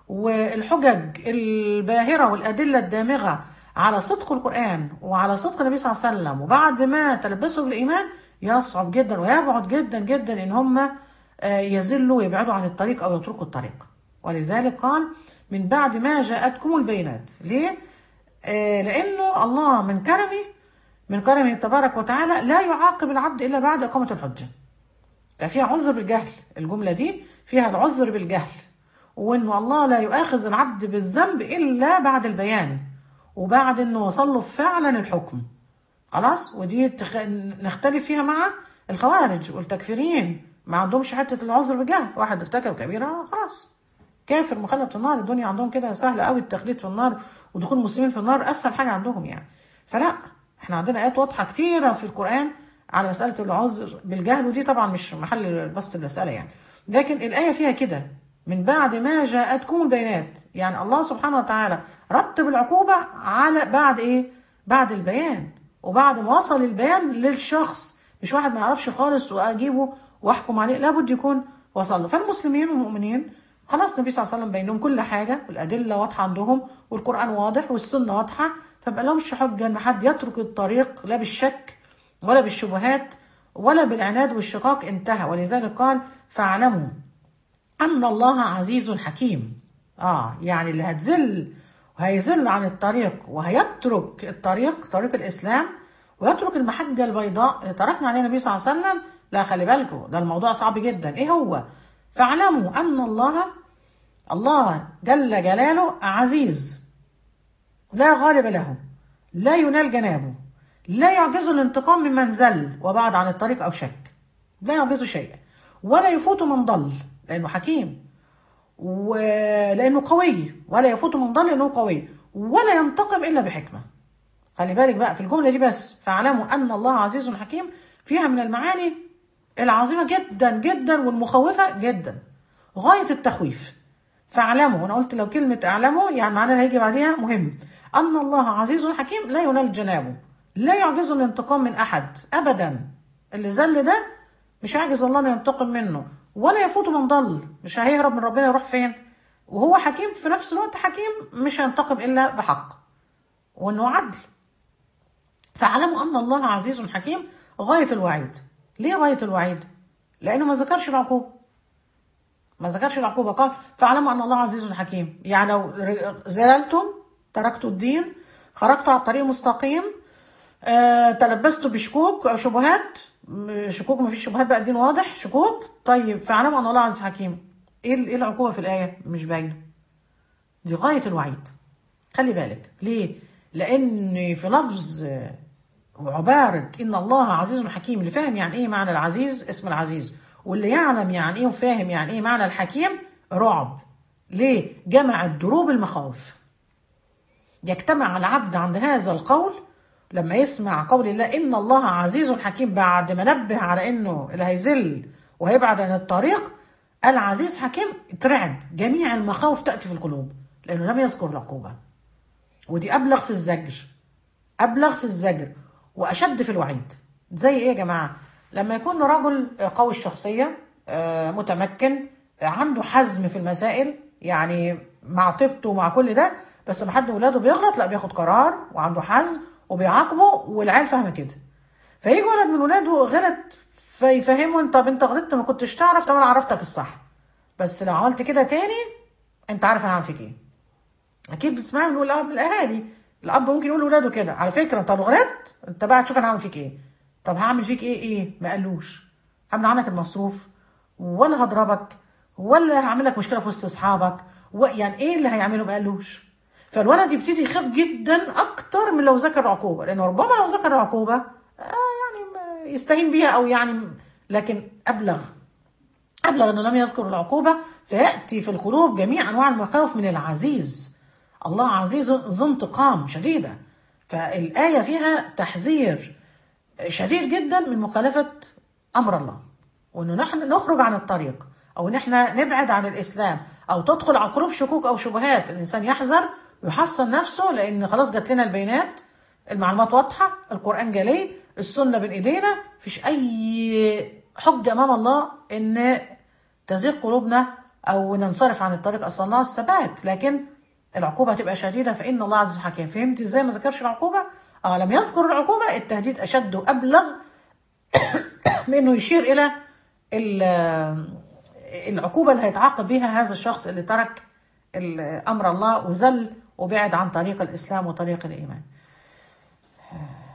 والحجج الباهرة والأدلة الدامغة على صدق القرآن وعلى صدق النبي صلى الله عليه وسلم وبعد ما تلبسوا بالإيمان يصعب جدا ويبعد جدا جدا إن هم آه، يزلوا ويبعدوا عن الطريق أو يتركوا الطريق ولذلك قال من بعد ما جاءتكم البينات ليه؟ آه، لأنه الله من كرمه من كرمه تبارك وتعالى لا يعاقب العبد إلا بعد إقامة الحجة ففيها عذر بالجهل الجملة دي فيها العذر بالجهل وانه الله لا يؤاخذ العبد بالذنب الا بعد البيان وبعد انه وصل له فعلا الحكم خلاص ودي تخ... نختلف فيها مع الخوارج والتكفيرين ما عندهمش حته العذر بالجهل واحد ارتكب كبيره خلاص كافر مخلد في النار الدنيا عندهم كده سهله قوي التخليد في النار ودخول المسلمين في النار اسهل حاجه عندهم يعني فلا احنا عندنا ايات واضحه كتيره في القران على مساله العذر بالجهل ودي طبعا مش محل بسط المساله يعني لكن الايه فيها كده من بعد ما جاءتكم البينات يعني الله سبحانه وتعالى رتب العقوبه على بعد ايه بعد البيان وبعد ما وصل البيان للشخص مش واحد ما يعرفش خالص واجيبه واحكم عليه لابد يكون وصل له فالمسلمين والمؤمنين خلاص النبي صلى الله عليه وسلم بين لهم كل حاجه والادله واضحه عندهم والقران واضح والسنه واضحه فما لهمش حجه ان حد يترك الطريق لا بالشك ولا بالشبهات ولا بالعناد والشقاق انتهى ولذلك قال فاعلموا ان الله عزيز حكيم اه يعني اللي هتزل وهيزل عن الطريق وهيترك الطريق طريق الاسلام ويترك المحجه البيضاء تركنا عليها النبي صلى الله عليه وسلم لا خلي بالكم ده الموضوع صعب جدا ايه هو فاعلموا ان الله الله جل جلاله عزيز لا غالب له لا ينال جنابه لا يعجزه الانتقام ممن زل وبعد عن الطريق او شك لا يعجزه شيئا ولا يفوت من ضل لانه حكيم ولانه قوي ولا يفوت من ضل لانه قوي ولا ينتقم الا بحكمه خلي بالك بقى في الجمله دي بس فاعلموا ان الله عزيز حكيم فيها من المعاني العظيمه جدا جدا والمخوفه جدا غايه التخويف فاعلموا انا قلت لو كلمه اعلموا يعني معناها اللي هيجي بعديها مهم ان الله عزيز حكيم لا ينال جنابه لا يعجزه الانتقام من احد ابدا اللي زل ده مش هيعجز الله انه ينتقم منه ولا يفوت من ضل مش هيهرب من ربنا يروح فين وهو حكيم في نفس الوقت حكيم مش هينتقم الا بحق وانه عدل فاعلموا ان الله عزيز حكيم غايه الوعيد ليه غايه الوعيد لانه ما ذكرش العقوبه ما ذكرش العقوبه قال فاعلموا ان الله عزيز حكيم يعني لو زللتم تركتوا الدين خرجتوا على الطريق المستقيم آه، تلبستوا بشكوك او شبهات م- شكوك ما فيش شبهات بقى الدين واضح شكوك طيب فاعلموا ان الله عزيز حكيم ايه ال- ايه العقوبه في الايه مش باينه دي غايه الوعيد خلي بالك ليه لان في لفظ آه، وعبارة إن الله عزيز حكيم اللي فاهم يعني إيه معنى العزيز اسم العزيز واللي يعلم يعني إيه وفاهم يعني إيه معنى الحكيم رعب ليه؟ جمع الدروب المخاوف يجتمع العبد عند هذا القول لما يسمع قول الله إن الله عزيز حكيم بعد ما نبه على إنه اللي هيذل وهيبعد عن الطريق العزيز حكيم ترعب جميع المخاوف تأتي في القلوب لأنه لم يذكر العقوبة ودي أبلغ في الزجر أبلغ في الزجر وأشد في الوعيد زي إيه يا جماعة لما يكون رجل قوي الشخصية آه، متمكن آه، عنده حزم في المسائل يعني مع طيبته ومع كل ده بس ما حد من ولاده بيغلط لا بياخد قرار وعنده حزم وبيعاقبه والعيال فاهمه كده فيجي ولد من ولاده غلط فيفهمه طب انت غلطت ما كنتش تعرف طب انا عرفتك الصح بس لو عملت كده تاني انت عارف انا هعمل فيك ايه اكيد بتسمعي من الاب الاهالي الاب ممكن يقول لاولاده كده على فكره انت لو غلطت انت بقى تشوف انا هعمل فيك ايه طب هعمل فيك ايه ايه ما قالوش همنع عنك المصروف ولا هضربك ولا هعمل لك مشكله في وسط اصحابك و- يعني ايه اللي هيعمله ما قالوش فالولد يبتدي يخاف جدا اكتر من لو ذكر عقوبه لانه ربما لو ذكر عقوبه آه يعني ما يستهين بيها او يعني لكن ابلغ أبلغ أنه لم يذكر العقوبة فيأتي في القلوب جميع أنواع المخاوف من العزيز الله عزيز ذو انتقام شديدة فالآية فيها تحذير شديد جدا من مخالفة أمر الله وانه نحن نخرج عن الطريق او ان احنا نبعد عن الاسلام او تدخل على قلوب شكوك او شبهات الانسان يحذر ويحصن نفسه لان خلاص جات لنا البينات المعلومات واضحه القران جالي السنه بين ايدينا مفيش اي حجه امام الله ان تزيغ قلوبنا او ننصرف عن الطريق اسال الله الثبات لكن العقوبه هتبقى شديده فان الله عز وجل حكيم فهمت ازاي ما ذكرش العقوبه اه لم يذكر العقوبه التهديد اشد وابلغ من انه يشير الى العقوبه اللي هيتعاقب بها هذا الشخص اللي ترك امر الله وزل وبعد عن طريق الاسلام وطريق الايمان